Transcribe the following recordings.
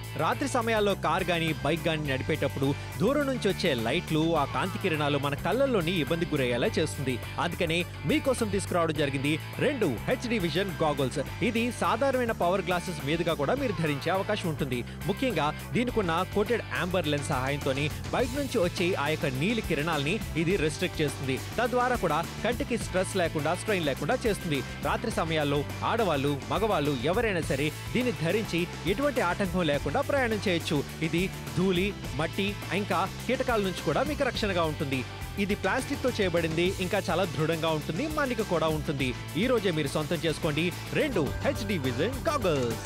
రాత్రి సమయాల్లో కార్ గాని బైక్ గాని నడిపేటప్పుడు దూరం నుంచి వచ్చే లైట్లు ఆ కాంతి కిరణాలు మన కళ్ళల్లోని ఇబ్బంది గురయ్యేలా చేస్తుంది అందుకనే మీకోసం తీసుకురావడం జరిగింది రెండు హెచ్డి విజన్ గాగల్స్ ఇది సాధారణమైన పవర్ గ్లాసెస్ మీదుగా కూడా మీరు ధరించే అవకాశం ఉంటుంది ముఖ్యంగా దీనికున్న కోటెడ్ ఆంబర్ లెన్స్ సహాయంతో బయట నుంచి వచ్చే ఆ యొక్క నీలి కిరణాల్ని ఇది రెస్ట్రిక్ట్ చేస్తుంది తద్వారా కూడా కంటికి స్ట్రెస్ లేకుండా స్ట్రెయిన్ లేకుండా చేస్తుంది రాత్రి సమయాల్లో ఆడవాళ్ళు మగవాళ్ళు ఎవరైనా సరే దీన్ని ధరించి ఎటువంటి ఆటంకం లేకుండా ప్రయాణం చేయొచ్చు ఇది ధూళి మట్టి ఇంకా కీటకాల నుంచి కూడా మీకు రక్షణగా ఉంటుంది ఇది ప్లాస్టిక్ తో చేయబడింది ఇంకా చాలా దృఢంగా ఉంటుంది మన్నిక కూడా ఉంటుంది ఈ రోజే మీరు సొంతం చేసుకోండి రెండు హెచ్డి విజన్ గాగల్స్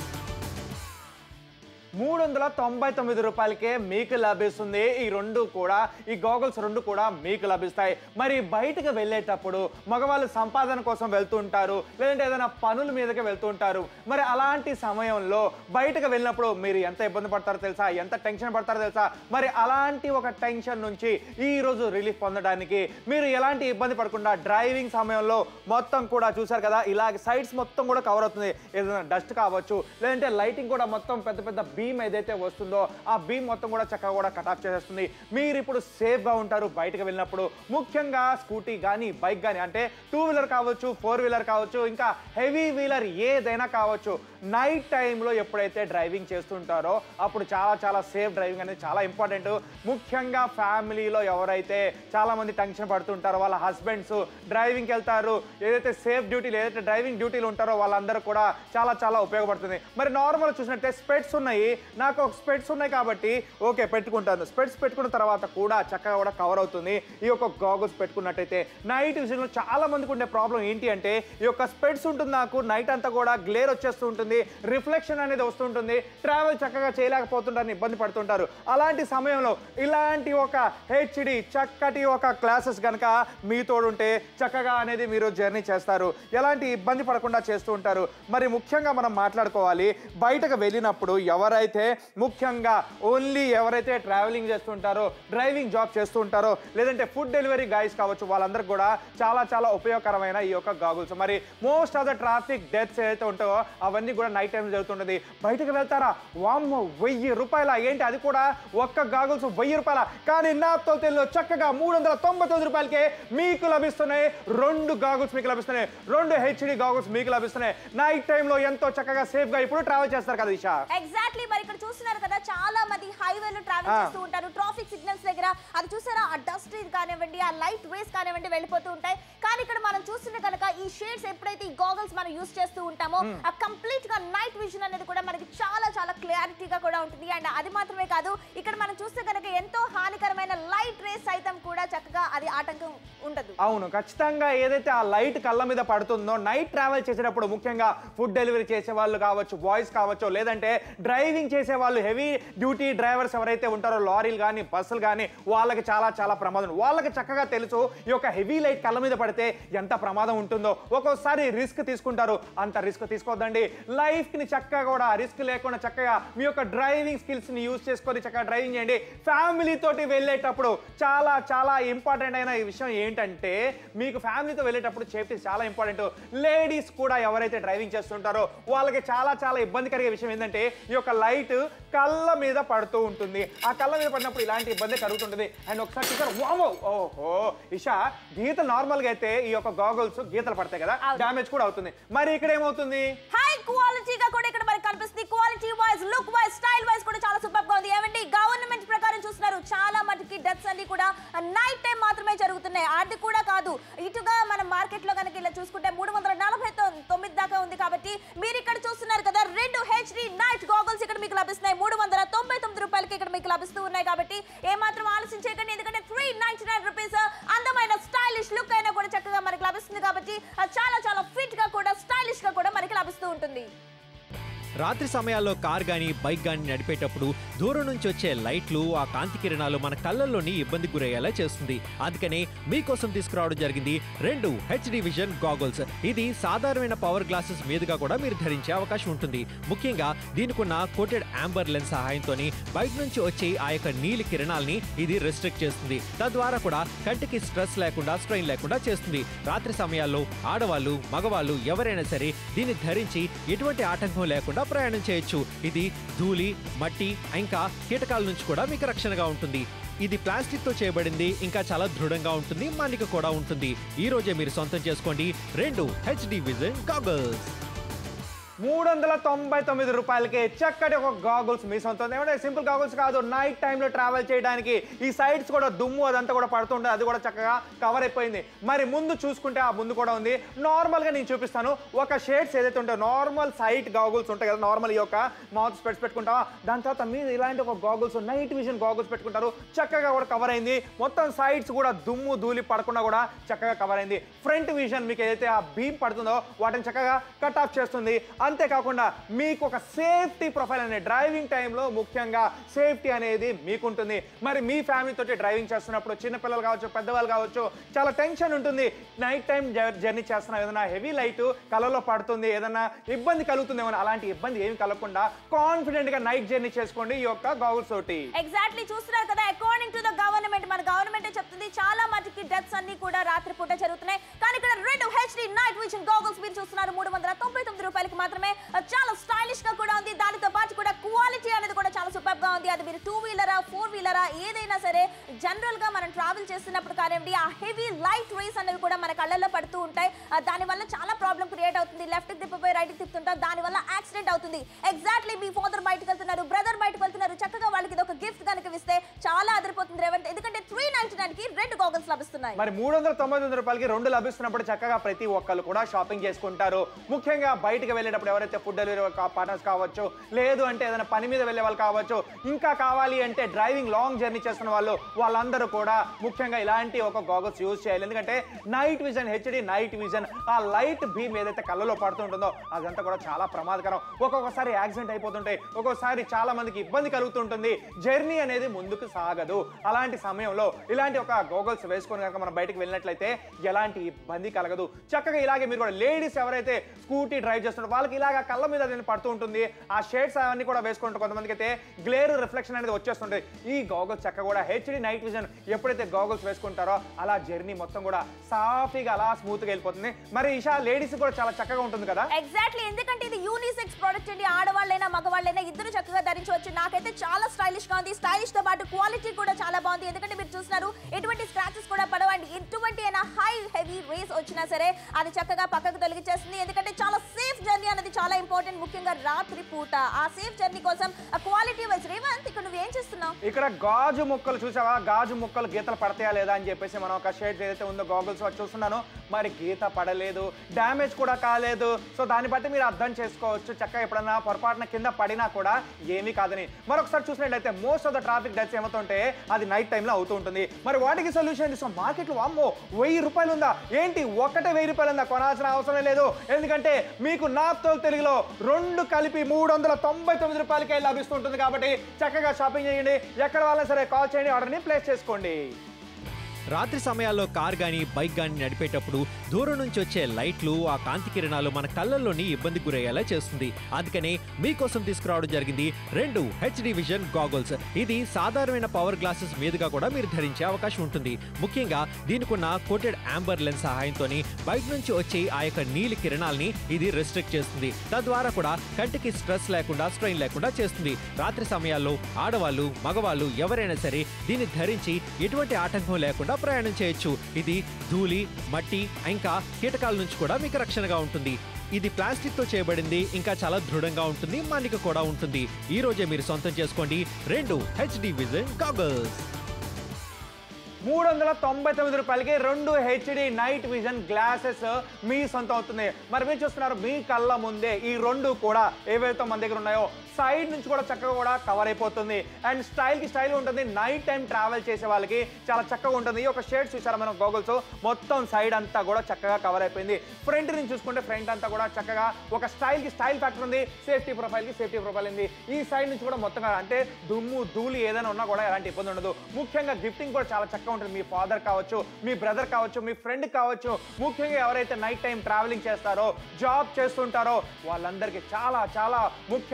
మూడు వందల తొంభై తొమ్మిది రూపాయలకే మీకు లభిస్తుంది ఈ రెండు కూడా ఈ గోగల్స్ రెండు కూడా మీకు లభిస్తాయి మరి బయటకు వెళ్ళేటప్పుడు మగవాళ్ళు సంపాదన కోసం వెళ్తుంటారు లేదంటే ఏదైనా పనుల మీదకి వెళ్తుంటారు మరి అలాంటి సమయంలో బయటకు వెళ్ళినప్పుడు మీరు ఎంత ఇబ్బంది పడతారో తెలుసా ఎంత టెన్షన్ పడతారో తెలుసా మరి అలాంటి ఒక టెన్షన్ నుంచి ఈ రోజు రిలీఫ్ పొందడానికి మీరు ఎలాంటి ఇబ్బంది పడకుండా డ్రైవింగ్ సమయంలో మొత్తం కూడా చూసారు కదా ఇలాగ సైడ్స్ మొత్తం కూడా కవర్ అవుతుంది ఏదైనా డస్ట్ కావచ్చు లేదంటే లైటింగ్ కూడా మొత్తం పెద్ద పెద్ద బీమ్ ఏదైతే వస్తుందో ఆ బీమ్ మొత్తం కూడా చక్కగా కూడా కట్ ఆఫ్ చేసేస్తుంది మీరు ఇప్పుడు సేఫ్గా ఉంటారు బయటకు వెళ్ళినప్పుడు ముఖ్యంగా స్కూటీ కానీ బైక్ కానీ అంటే టూ వీలర్ కావచ్చు ఫోర్ వీలర్ కావచ్చు ఇంకా హెవీ వీలర్ ఏదైనా కావచ్చు నైట్ టైంలో ఎప్పుడైతే డ్రైవింగ్ చేస్తుంటారో అప్పుడు చాలా చాలా సేఫ్ డ్రైవింగ్ అనేది చాలా ఇంపార్టెంట్ ముఖ్యంగా ఫ్యామిలీలో ఎవరైతే చాలా మంది టెన్షన్ పడుతుంటారో వాళ్ళ హస్బెండ్స్ డ్రైవింగ్కి వెళ్తారు ఏదైతే సేఫ్ డ్యూటీలు ఏదైతే డ్రైవింగ్ డ్యూటీలు ఉంటారో వాళ్ళందరూ కూడా చాలా చాలా ఉపయోగపడుతుంది మరి నార్మల్ చూసినట్టే స్పెట్స్ ఉన్నాయి నాకు ఒక స్పెట్స్ ఉన్నాయి కాబట్టి ఓకే పెట్టుకుంటాను స్పెట్స్ పెట్టుకున్న తర్వాత కూడా చక్కగా కూడా కవర్ అవుతుంది ఈ యొక్క గాగుల్స్ పెట్టుకున్నట్టయితే నైట్ విషయంలో చాలా మందికి ఉండే ప్రాబ్లం ఏంటి అంటే ఈ యొక్క స్పెట్స్ ఉంటుంది నాకు నైట్ అంతా కూడా గ్లేర్ వచ్చేస్తూ ఉంటుంది రిఫ్లెక్షన్ అనేది వస్తుంటుంది ట్రావెల్ చక్కగా చేయలేకపోతుంటారని ఇబ్బంది పడుతుంటారు అలాంటి సమయంలో ఇలాంటి ఒక హెచ్డి చక్కటి ఒక క్లాసెస్ కనుక మీ తోడుంటే చక్కగా అనేది మీరు జర్నీ చేస్తారు ఎలాంటి ఇబ్బంది పడకుండా చేస్తూ ఉంటారు మరి ముఖ్యంగా మనం మాట్లాడుకోవాలి బయటకు వెళ్ళినప్పుడు ఎవరైతే ముఖ్యంగా ఓన్లీ ఎవరైతే ట్రావెలింగ్ చేస్తుంటారో డ్రైవింగ్ జాబ్ చేస్తూ ఉంటారో లేదంటే ఫుడ్ డెలివరీ గాయస్ కావచ్చు వాళ్ళందరికీ కూడా చాలా చాలా ఉపయోగకరమైన ఈ యొక్క గాగుల్స్ మరి most of the traffic deaths ఏదైతే ఉంటాయో అవన్నీ కూడా నైట్ టైం జరుగుతుంటుంది బయటకు వెళ్తారా వామ్మో వెయ్యి రూపాయల ఏంటి అది కూడా ఒక్క గాగుల్స్ వెయ్యి రూపాయల కానీ నా తొలిలో చక్కగా మూడు వందల తొంభై తొమ్మిది రూపాయలకే మీకు లభిస్తున్నాయి రెండు గాగుల్స్ మీకు లభిస్తున్నాయి రెండు హెచ్డి గాగుల్స్ మీకు లభిస్తున్నాయి నైట్ టైంలో ఎంతో చక్కగా సేఫ్గా ఇప్పుడు ట్రావెల్ చేస్తారు కదా ఇషా ఎగ్జాక్ట్లీ మరి ఇక్కడ చూస్తున్నారు కదా చాలా మంది హైవేలో ట్రావెల్ ఆ. చేస్తూ ఉంటారు ట్రాఫిక్ సిగ్నల్స్ దగ్గర అది చూసారా ఆ డస్ట్ కానివ్వండి ఆ లైట్ రేస్ కానివ్వండి వెళ్ళిపోతూ ఉంటాయి కానీ ఇక్కడ మనం చూస్తుంటే కనుక ఈ షేడ్స్ ఎప్పుడైతే ఈ గాగల్స్ మనం యూస్ చేస్తూ ఉంటామో ఆ కంప్లీట్ గా నైట్ విజన్ అనేది కూడా మనకి చాలా చాలా క్లారిటీగా కూడా ఉంటుంది అండ్ అది మాత్రమే కాదు ఇక్కడ మనం చూస్తే కనుక ఎంతో హానికరమైన లైట్ రేస్ సైతం కూడా చక్కగా అది ఆటంకం ఉండదు అవును ఖచ్చితంగా ఏదైతే ఆ లైట్ కళ్ళ మీద పడుతుందో నైట్ ట్రావెల్ చేసేటప్పుడు ముఖ్యంగా ఫుడ్ డెలివరీ చేసే వాళ్ళు కావచ్చు బాయ్స్ కావచ్చు లేదంటే డ్రైవింగ్ చేసే వాళ్ళు హెవీ డ్యూటీ డ్రైవర్స్ ఎవరైతే ఉంటారో లారీలు కానీ బస్సులు కానీ వాళ్ళకి చాలా చాలా ప్రమాదం వాళ్ళకి చక్కగా తెలుసు ఈ యొక్క హెవీ లైట్ కళ్ళ మీద పడితే ఎంత ప్రమాదం ఉంటుందో ఒక్కోసారి రిస్క్ తీసుకుంటారు అంత రిస్క్ తీసుకోవద్దండి లైఫ్ ని చక్కగా కూడా రిస్క్ లేకుండా చక్కగా మీ యొక్క డ్రైవింగ్ స్కిల్స్ ని యూజ్ చేసుకొని చక్కగా డ్రైవింగ్ చేయండి ఫ్యామిలీ తోటి వెళ్ళేటప్పుడు చాలా చాలా ఇంపార్టెంట్ అయిన ఈ విషయం ఏంటంటే మీకు ఫ్యామిలీతో వెళ్ళేటప్పుడు సేఫ్టీ చాలా ఇంపార్టెంట్ లేడీస్ కూడా ఎవరైతే డ్రైవింగ్ చేస్తుంటారో వాళ్ళకి చాలా చాలా ఇబ్బంది కలిగే విషయం ఏంటంటే ఈ యొక్క లైట్ కళ్ళ మీద పడుతూ ఉంటుంది ఆ కళ్ళ మీద పడినప్పుడు ఇలాంటి ఇబ్బంది కలుగుతుంటుంది అండ్ ఒకసారి చూసారు వామో ఓహో ఇషా గీతలు నార్మల్ గా అయితే ఈ యొక్క గాగుల్స్ గీతలు పడతాయి కదా అవును. డ్యామేజ్ కూడా అవుతుంది మరి ఇక్కడ ఏమవుతుంది హై క్వాలిటీగా కూడా ఇక్కడ మనకి కనిపిస్తుంది quality wise look wise style wise కూడా చాలా సూపర్ గా ఉంది ఏమండి గవర్నమెంట్ ప్రకారం చూస్తున్నారు చాలా మటుకి డెత్స్ అన్ని కూడా నైట్ టైం మాత్రమే జరుగుతున్నాయి అది కూడా కాదు ఇటుగా మనం మార్కెట్ లో కనుక ఇలా చూసుకుంటే మూడు వందల నలభై తొ- తొమ్మిది దాకా ఉంది కాబట్టి మీరు ఇక్కడ చూస్తున్నారు కదా రెండు హెచ్డి నైట్ గాగల్స్ ఇక్కడ మీకు లభిస్తున్నాయి మూడు వందల తొంభై తొమ్మిది రూపాయలకి ఇక్కడ మీకు లభిస్తూ ఉన్నాయి కాబట్టి ఏ మాత్రం ఆలస్యం చేయకండి ఎందుకంటే త్రీ నైన్టీ నైన్ రూపీస్ అందమైన స్టైలిష్ లుక్ అయినా కూడా చక్కగా మనకి లభిస్తుంది కాబట్టి అది చాలా చాలా ఫిట్ గా కూడా స్టైలిష్ గా కూడా మనకి లభిస్తూ ఉంటుంది రాత్రి సమయాల్లో కార్ గాని బైక్ గాని నడిపేటప్పుడు దూరం నుంచి వచ్చే లైట్లు ఆ కాంతి కిరణాలు మన కళ్ళల్లోని ఇబ్బంది గురయ్యేలా చేస్తుంది అందుకనే మీకోసం తీసుకురావడం జరిగింది రెండు హెచ్డి విజన్ గాగల్స్ ఇది సాధారణమైన పవర్ గ్లాసెస్ మీదుగా కూడా మీరు ధరించే అవకాశం ఉంటుంది ముఖ్యంగా దీనికున్న కోటెడ్ ఆంబర్ లెన్స్ సహాయంతో బయట నుంచి వచ్చే ఆ యొక్క నీలి కిరణాల్ని ఇది రెస్ట్రిక్ట్ చేస్తుంది తద్వారా కూడా కంటికి స్ట్రెస్ లేకుండా స్ట్రెయిన్ లేకుండా చేస్తుంది రాత్రి సమయాల్లో ఆడవాళ్ళు మగవాళ్ళు ఎవరైనా సరే దీన్ని ధరించి ఎటువంటి ఆటంకం లేకుండా ప్రయాణం చేయొచ్చు ఇది ధూళి మట్టి ఇంకా కీటకాల నుంచి కూడా మీకు రక్షణగా ఉంటుంది ఇది ప్లాస్టిక్ తో చేయబడింది ఇంకా చాలా దృఢంగా ఉంటుంది మన్నిక కూడా ఉంటుంది ఈ రోజే మీరు సొంతం చేసుకోండి రెండు హెచ్డి విజన్ గాగల్స్ మూడు వందల తొంభై తొమ్మిది రూపాయలకి చక్కటి ఒక గాగుల్స్ మీ సొంతం ఏమంటే సింపుల్ గాగుల్స్ కాదు నైట్ టైంలో ట్రావెల్ చేయడానికి ఈ సైడ్స్ కూడా దుమ్ము అదంతా కూడా పడుతుండే అది కూడా చక్కగా కవర్ అయిపోయింది మరి ముందు చూసుకుంటే ఆ ముందు కూడా ఉంది నార్మల్గా నేను చూపిస్తాను ఒక షేడ్స్ ఏదైతే ఉంటాయో నార్మల్ సైట్ గాగుల్స్ ఉంటాయి కదా నార్మల్ ఈ యొక్క మౌత్ స్పెట్స్ పెట్టుకుంటావా దాని తర్వాత మీరు ఇలాంటి ఒక గాగుల్స్ నైట్ విజన్ గాగుల్స్ పెట్టుకుంటారు చక్కగా కూడా కవర్ అయింది మొత్తం సైడ్స్ కూడా దుమ్ము ధూళి పడకుండా కూడా చక్కగా కవర్ అయింది ఫ్రంట్ విజన్ మీకు ఏదైతే ఆ బీమ్ పడుతుందో వాటిని చక్కగా కట్ ఆఫ్ చేస్తుంది అంతేకాకుండా మీకు ఒక సేఫ్టీ ప్రొఫైల్ అనే డ్రైవింగ్ టైంలో ముఖ్యంగా సేఫ్టీ అనేది మీకుంటుంది మరి మీ ఫ్యామిలీ తోటి డ్రైవింగ్ చేస్తున్నప్పుడు చిన్నపిల్లలు కావచ్చు పెద్దవాళ్ళు కావచ్చు చాలా టెన్షన్ ఉంటుంది నైట్ టైం జర్నీ చేస్తున్నా ఏదైనా హెవీ లైట్ కలలో పడుతుంది ఏదైనా ఇబ్బంది కలుగుతుంది ఏమైనా అలాంటి ఇబ్బంది ఏమి కలగకుండా కాన్ఫిడెంట్ గా నైట్ జర్నీ చేసుకోండి ఈ యొక్క గాగుల్స్ తోటి ఎగ్జాక్ట్లీ చూస్తున్నారు కదా అకార్డింగ్ టు ద గవర్నమెంట్ మన గవర్నమెంట్ చెప్తుంది చాలా మటుకి డెత్స్ అన్ని కూడా రాత్రి పూట జరుగుతున్నాయి కానీ ఇక్కడ రెండు హెచ్డి నైట్ విజన్ గోగల్స్ మీరు చూస్తున్నారు మూడు వందల తొంభై తొమ్మిది రూపాయలకి మాత్రమే అది చాలా స్టైలిష్ గా కూడా ఉంది దానితో పాటు కూడా క్వాలిటీ అనేది కూడా చాలా సూపర్ గా ఉంది అది మీరు టూ వీలరా ఫోర్ వీలరా ఏదైనా సరే జనరల్ గా మనం ట్రావెల్ చేస్తున్నప్పుడు కానివ్వండి ఆ హెవీ లైట్ రేస్ అనేవి కూడా మన కళ్ళల్లో పడుతూ ఉంటాయి ఆ, దానివల్ల చాలా ప్రాబ్లం క్రియేట్ అవుతుంది లెఫ్ట్ తిప్పిపోయి రైట్ తిప్పుతుంటాం దానివల్ల యాక్సిడెంట్ అవుతుంది ఎగ్జాక్ట్లీ మీ ఫాదర్ బయటకు వెళ్తున్నారు బ్రదర్ బయటకు వెళ్తున్నారు చక్కగా వాళ్ళకి ఇది ఒక గిఫ్ట్ కనుక ఇస్తే చాలా అదిరిపోతుంది రేవంత్ ఎందుకంటే త్రీ నైన్టీ నైన్ కి రెండు గోగల్స్ లభిస్తున్నాయి మరి మూడు వందల తొంభై తొమ్మిది రూపాయలకి రెండు లభిస్తున్నప్పుడు చక్కగా ప్రతి ఒక్కరు కూడా షాపింగ్ చేసుకుంటారు ముఖ్యంగా బయటికి వెళ్ళేటప్పుడు ఎవరైతే ఫుడ్ డెలివరీ పార్ట్నర్స్ కావచ్చు లేదు అంటే ఏదైనా పని మీద వెళ్ళే వాళ్ళు కావచ్చు ఇంకా కావాలి అంటే డ్రైవింగ్ లాంగ్ జర్నీ చేస్తున్న వాళ్ళు వాళ్ళందరూ కూడా ముఖ్యంగా ఇలాంటి ఒక గాగల్స్ యూజ్ చేయాలి ఎందుకంటే night vision HD night vision ఆ లైట్ బీమ్ ఏదైతే కళ్ళలో పడుతుంటుందో అదంతా కూడా చాలా ప్రమాదకరం ఒక్కొక్కసారి యాక్సిడెంట్ అయిపోతుంటాయి ఒక్కొక్కసారి చాలా మందికి ఇబ్బంది కలుగుతుంటుంది జర్నీ అనేది ముందుకు సాగదు అలాంటి సమయంలో ఇలాంటి ఒక గోగల్స్ వేసుకొని కనుక మనం బయటకు వెళ్ళినట్లయితే ఎలాంటి ఇబ్బంది కలగదు చక్కగా ఇలాగే మీరు కూడా లేడీస్ ఎవరైతే స్కూటీ డ్రైవ్ చేస్తున్నారో వాళ్ళకి ఇలాగ కళ్ళ మీద అది పడుతూ ఉంటుంది ఆ షేడ్స్ అవన్నీ కూడా వేసుకుంటారు కొంతమందికి అయితే గ్లేరు రిఫ్లెక్షన్ అనేది వచ్చేస్తుంటుంది ఈ గోగల్స్ చక్క కూడా హెచ్డి నైట్ విజన్ ఎప్పుడైతే గోగల్స్ వేసుకుంటారో అలా జర్నీ మొత్తం కూడా సాఫీగా అలా స్మూత్గా వెళ్ళిపోతుంది మరి ఇషా లేడీస్ కూడా చాలా చక్కగా ఉంటుంది కదా ఎగ్జాక్ట్లీ ఎందుకంటే ఇది యూనిసెక్స్ ప్రోడక్ట్ అండి ఆడవాళ్ళైనా మగవాళ్ళైనా ఇద్దరు చక్కగా ధరించవచ్చు నాకైతే చాలా స్టైలిష్ గా ఉంది స్టైలిష్ తో పాటు క్వాలిటీ కూడా చాలా బాగుంది ఎందుకంటే మీరు చూస్తున్నారు ఎటువంటి స్క్రాచెస్ కూడా పడవండి ఎటువంటి అయినా హై హెవీ రేస్ వచ్చినా సరే అది చక్కగా పక్కకు తొలగించేస్తుంది ఎందుకంటే చాలా సేఫ్ జర్నీ అనేది చాలా ఇంపార్టెంట్ ముఖ్యంగా రాత్రి పూట ఆ సేఫ్ జర్నీ కోసం ఆ క్వాలిటీ వైజ్ రేవంత్ ఇక్కడ నువ్వు ఏం చేస్తున్నావు ఇక్కడ గాజు ముక్కలు చూసావా గాజు ముక్కలు గీతలు పడతాయా లేదా అని చెప్పేసి మనం ఒక షేడ్ ఏదైతే ఉందో గాగుల్స్ చూస్తున్నాను మరి గీత పడలేదు డ్యామేజ్ కూడా కాలేదు సో దాన్ని బట్టి మీరు అర్థం చేసుకోవచ్చు చక్కగా ఎప్పుడన్నా పొరపాటున కింద పడినా కూడా ఏమీ కాదని మరొకసారి చూసినట్లయితే most of the traffic deaths ఏమవుతుంటే అది నైట్ టైంలో అవుతూ ఉంటుంది మరి వాటికి సొల్యూషన్ సో మార్కెట్లో అమ్మో వెయ్యి రూపాయలు ఉందా ఏంటి ఒకటే వెయ్యి రూపాయలు ఉందా కొనాల్సిన అవసరం లేదు ఎందుకంటే మీకు నాప్తో తెలుగులో రెండు కలిపి మూడు వందల తొంభై తొమ్మిది రూపాయలకే లభిస్తుంటుంది కాబట్టి చక్కగా షాపింగ్ చేయండి ఎక్కడ వాళ్ళని సరే కాల్ చేయండి ఆర్డర్ని ప్లేస్ చేసుకోండి రాత్రి సమయాల్లో కార్ గాని బైక్ గాని నడిపేటప్పుడు దూరం నుంచి వచ్చే లైట్లు ఆ కాంతి కిరణాలు మన కళ్ళల్లోని ఇబ్బంది గురయ్యేలా చేస్తుంది అందుకనే మీకోసం తీసుకురావడం జరిగింది రెండు హెచ్డి విజన్ గాగల్స్ ఇది సాధారణమైన పవర్ గ్లాసెస్ మీదుగా కూడా మీరు ధరించే అవకాశం ఉంటుంది ముఖ్యంగా దీనికున్న కోటెడ్ ఆంబర్ లెన్స్ సహాయంతో బయట నుంచి వచ్చే ఆ యొక్క నీలి కిరణాల్ని ఇది రెస్ట్రిక్ట్ చేస్తుంది తద్వారా కూడా కంటికి స్ట్రెస్ లేకుండా స్ట్రెయిన్ లేకుండా చేస్తుంది రాత్రి సమయాల్లో ఆడవాళ్ళు మగవాళ్ళు ఎవరైనా సరే దీన్ని ధరించి ఎటువంటి ఆటంకం లేకుండా ప్రయాణం చేయొచ్చు ఇది ధూళి మట్టి ఇంకా కీటకాల నుంచి కూడా మీకు రక్షణగా ఉంటుంది ఇది ప్లాస్టిక్ తో చేయబడింది ఇంకా చాలా దృఢంగా ఉంటుంది మన్నిక కూడా ఉంటుంది ఈ రోజే మీరు సొంతం చేసుకోండి రెండు హెచ్డి విజన్ గాగల్స్ మూడు వందల తొంభై తొమ్మిది రూపాయలకి రెండు హెచ్డి నైట్ విజన్ గ్లాసెస్ మీ సొంతం అవుతుంది మరి మీరు చూస్తున్నారు మీ కళ్ళ ముందే ఈ రెండు కూడా ఏవైతే మన దగ్గర ఉన్నాయో సైడ్ నుంచి కూడా చక్కగా కూడా కవర్ అయిపోతుంది అండ్ స్టైల్ కి స్టైల్ ఉంటుంది నైట్ టైం ట్రావెల్ చేసే వాళ్ళకి చాలా చక్కగా ఉంటుంది ఈ ఒక షేడ్ చూసారా మనం గోగుల్స్ మొత్తం సైడ్ అంతా కూడా చక్కగా కవర్ అయిపోయింది ఫ్రంట్ నుంచి చూసుకుంటే ఫ్రంట్ అంతా కూడా చక్కగా ఒక స్టైల్ కి స్టైల్ ఫ్యాక్టర్ ఉంది సేఫ్టీ ప్రొఫైల్ కి సేఫ్టీ ప్రొఫైల్ ఉంది ఈ సైడ్ నుంచి కూడా మొత్తంగా అంటే దుమ్ము ధూళి ఏదైనా ఉన్నా కూడా ఎలాంటి ఇబ్బంది ఉండదు ముఖ్యంగా గిఫ్టింగ్ కూడా చాలా చక్కగా ఉంటుంది మీ ఫాదర్ కావచ్చు మీ బ్రదర్ కావచ్చు మీ ఫ్రెండ్ కావచ్చు ముఖ్యంగా ఎవరైతే నైట్ టైం ట్రావెలింగ్ చేస్తారో జాబ్ చేస్తుంటారో వాళ్ళందరికీ చాలా చాలా ముఖ్యమైన ఈ యొక్క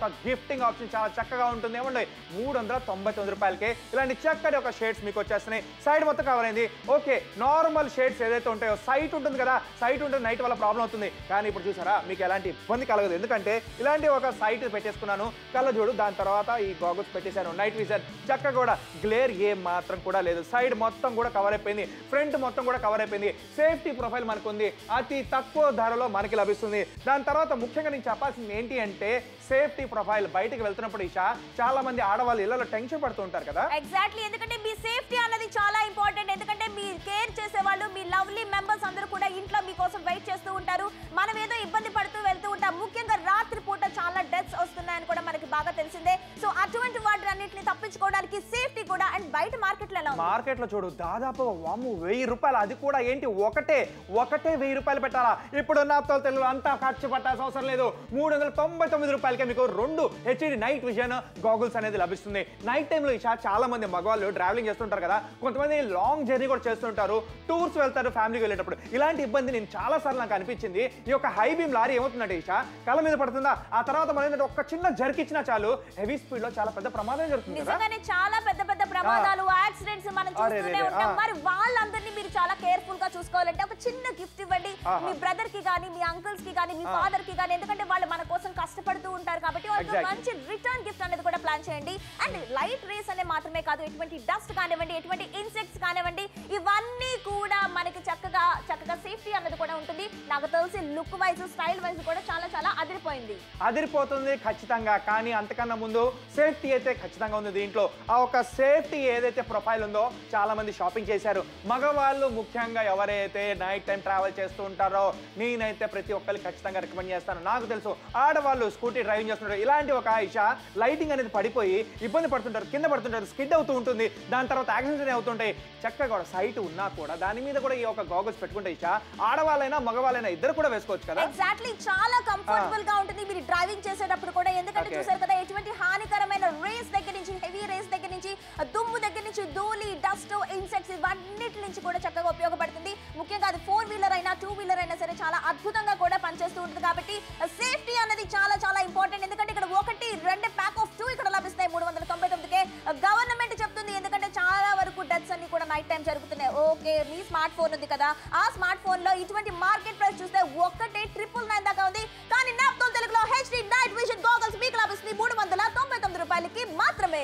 ఒక గిఫ్టింగ్ ఆప్షన్ చాలా చక్కగా ఉంటుంది ఏమండి మూడు వందల తొంభై తొమ్మిది రూపాయలకే ఇలాంటి చక్కటి ఒక షేడ్స్ మీకు వచ్చేస్తున్నాయి సైడ్ మొత్తం కవర్ అయింది ఓకే నార్మల్ షేడ్స్ ఏదైతే ఉంటాయో సైట్ ఉంటుంది కదా సైట్ ఉంటుంది నైట్ వల్ల ప్రాబ్లం అవుతుంది కానీ ఇప్పుడు చూసారా మీకు ఎలాంటి ఇబ్బంది కలగదు ఎందుకంటే ఇలాంటి ఒక సైట్ పెట్టేసుకున్నాను కళ్ళజోడు దాని తర్వాత ఈ గాగుల్స్ పెట్టేశాను నైట్ విజన్ చక్కగా కూడా గ్లేర్ ఏ మాత్రం కూడా లేదు సైడ్ మొత్తం కూడా కవర్ అయిపోయింది ఫ్రంట్ మొత్తం కూడా కవర్ అయిపోయింది సేఫ్టీ ప్రొఫైల్ మనకు ఉంది అతి తక్కువ ధరలో మనకి లభిస్తుంది దాని తర్వాత ముఖ్యంగా నేను చెప్పాల్సింది ఏంటి అంటే సేఫ్టీ ప్రొఫైల్ బయటకు వెళ్తున్నప్పుడు ఇషా చాలా మంది ఆడవాళ్ళు ఇళ్లలో టెన్షన్ పడుతూ ఉంటారు కదా ఎగ్జాక్ట్లీ ఎందుకంటే మీ సేఫ్టీ అన్నది చాలా ఇంపార్టెంట్ ఎందుకంటే మీ కేర్ చేసేవాళ్ళు మీ లవ్లీ మెంబర్స్ అందరూ కూడా ఇంట్లో మీకోసం వెయిట్ చేస్తూ ఉంటారు మనం ఏదో ఇబ్బంది పడుతూ వెళ్తూ ఉంటాం ముఖ్యంగా రాత్రి పూట చాలా డెత్స్ వస్తున్నాయని కూడా మనకి బాగా తెలిసిందే సో అటువంటి వాటిని అన్నింటిని తప్పించుకోవడానికి సేఫ్టీ కూడా అండ్ బయట మార్కెట్లో ఎలా ఉంది మార్కెట్ లో చూడు దాదాపు వాము వెయ్యి రూపాయలు అది కూడా ఏంటి ఒకటే ఒకటే వెయ్యి రూపాయలు పెట్టాలా ఇప్పుడు నా తెలుగు అంతా ఖర్చు పట్టాల్సిన అవసరం లేదు మూడు వందల తొంభై తొమ్మిది రూపాయలకే మీకు రెండు హెచ్డి నైట్ విజన్ గాగుల్స్ అనేది లభిస్తుంది నైట్ టైంలో ఇషా చాలా మంది మగవాళ్ళు ట్రావెలింగ్ చేస్తుంటారు కదా కొంతమంది లాంగ్ జర్నీ కూడా చేస్తుంటారు టూర్స్ వెళ్తారు ఫ్యామిలీకి వెళ్ళేటప్పుడు ఇలాంటి ఇబ్బంది నేను చాలా సార్లు నాకు అనిపించింది ఈ యొక్క హై బీమ్ లారీ ఏమవుతుందంటే ఇషా కళ్ళ మీద పడుతుందా ఆ తర్వాత మనం ఏంటంటే ఒక్క చిన్న జర్క్ ఇచ్చినా చాలు హెవీ స్పీడ్ లో చాలా పెద్ద ప్రమాదం జరుగుతుంది కదా నిజంగానే చాలా పెద్ద పెద్ద ప్రమాదాలు యాక్సిడెంట్స్ మనం అరే చూస్తూనే రే రే, ఉంటాం ఆ. మరి వాళ్ళందరినీ మీరు చాలా కేర్ఫుల్ గా చూసుకోవాలంటే ఒక చిన్న గిఫ్ట్ ఇవ్వండి ఆహా. మీ బ్రదర్ కి కానీ మీ అంకుల్స్ కి కానీ మీ ఫాదర్ కి కానీ ఎందుకంటే వాళ్ళు మన కోసం కష్టపడుతూ ఉంటారు కాబట్టి వాళ్ళకి Exactly. మంచి రిటర్న్ గిఫ్ట్ అనేది కూడా ప్లాన్ చేయండి అండ్ లైట్ రేస్ అనే మాత్రమే కాదు ఎటువంటి డస్ట్ కానివ్వండి ఎటువంటి ఇన్సెక్ట్స్ కానివ్వండి ఇవన్నీ కూడా మనకి చక్కగా చక్కగా సేఫ్టీ అన్నది కూడా ఉంటుంది నాకు తెలిసి లుక్ వైజ్ స్టైల్ వైజ్ కూడా చాలా చాలా అదిరిపోయింది అదిరిపోతుంది ఖచ్చితంగా కానీ అంతకన్నా ముందు సేఫ్టీ అయితే ఖచ్చితంగా ఉంది దీంట్లో ఆ ఒక సేఫ్టీ ఏదైతే ప్రొఫైల్ ఉందో చాలా మంది షాపింగ్ చేశారు మగవాళ్ళు ముఖ్యంగా ఎవరైతే నైట్ టైం ట్రావెల్ చేస్తూ ఉంటారో నేనైతే ప్రతి ఒక్కరికి ఖచ్చితంగా రికమెండ్ చేస్తాను నాకు తెలుసు ఆడవాళ్ళు స్కూటీ డ్రైవింగ్ చేస్తుంటారు ఇలాంటి ఒక ఇషా లైటింగ్ అనేది పడిపోయి ఇబ్బంది పడుతుంటారు కింద పడుతుంటారు స్కిడ్ అవుతూ ఉంటుంది దాని తర్వాత యాక్సిడెంట్ అవుతుంటాయి చక్కగా కూడా సైట్ ఉన్నా కూడా దాని మీద కూడా ఈ ఒక గాగుల్స్ పెట్టుకుంటే ఇషా ఆడవాళ్ళైనా మగవాళ్ళైనా ఇద్దరు కూడా వేసుకోవచ్చు కదా ఎగ్జాక్ట్లీ చాలా కంఫర్టబుల్ గా ఉంటుంది మీరు డ్రైవింగ్ చేసేటప్పుడు కూడా ఎందుకంటే Okay. చూసారు కదా ఎటువంటి హానికరమైన రేస్ దగ్గర నుంచి హెవీ రేస్ దగ్గర నుంచి ఆ దుమ్ము దగ్గర నుంచి ధూళి డస్ట్ ఇన్సెక్ట్స్ ఇవన్నిటి నుంచి కూడా చక్కగా ఉపయోగపడుతుంది ముఖ్యంగా అది ఫోర్ వీలర్ అయినా టూ వీలర్ అయినా సరే చాలా అద్భుతంగా కూడా పనిచేస్తూ ఉంటుంది కాబట్టి సేఫ్టీ అనేది చాలా చాలా ఇంపార్టెంట్ ఎందుకంటే ఇక్కడ ఒకటి రెండు ప్యాక్ ఆఫ్ టూ ఇక్కడ లభిస్తాయి మూడు వందల తొంభై తొమ్మిదికే గవర్నమెంట్ చెప్తుంది ఎందుకంటే చాలా వరకు డెత్స్ అన్ని కూడా నైట్ టైం జరుగుతున్నాయి ఓకే మీ స్మార్ట్ ఫోన్ ఉంది కదా ఆ స్మార్ట్ ఫోన్ లో ఇటువంటి మార్కెట్ ప్రైస్ చూస్తే ఒక్కటే ట్రిపుల్ నైన్ దాకా ఉంది కానీ నాప్తోల్ తెలుగులో హెచ్డి నైట్ విజన్ గోగల్స్ మీకు లభిస్తుంది మూడు వందల తొంభై తొమ్మిది రూపాయలకి మాత్రమే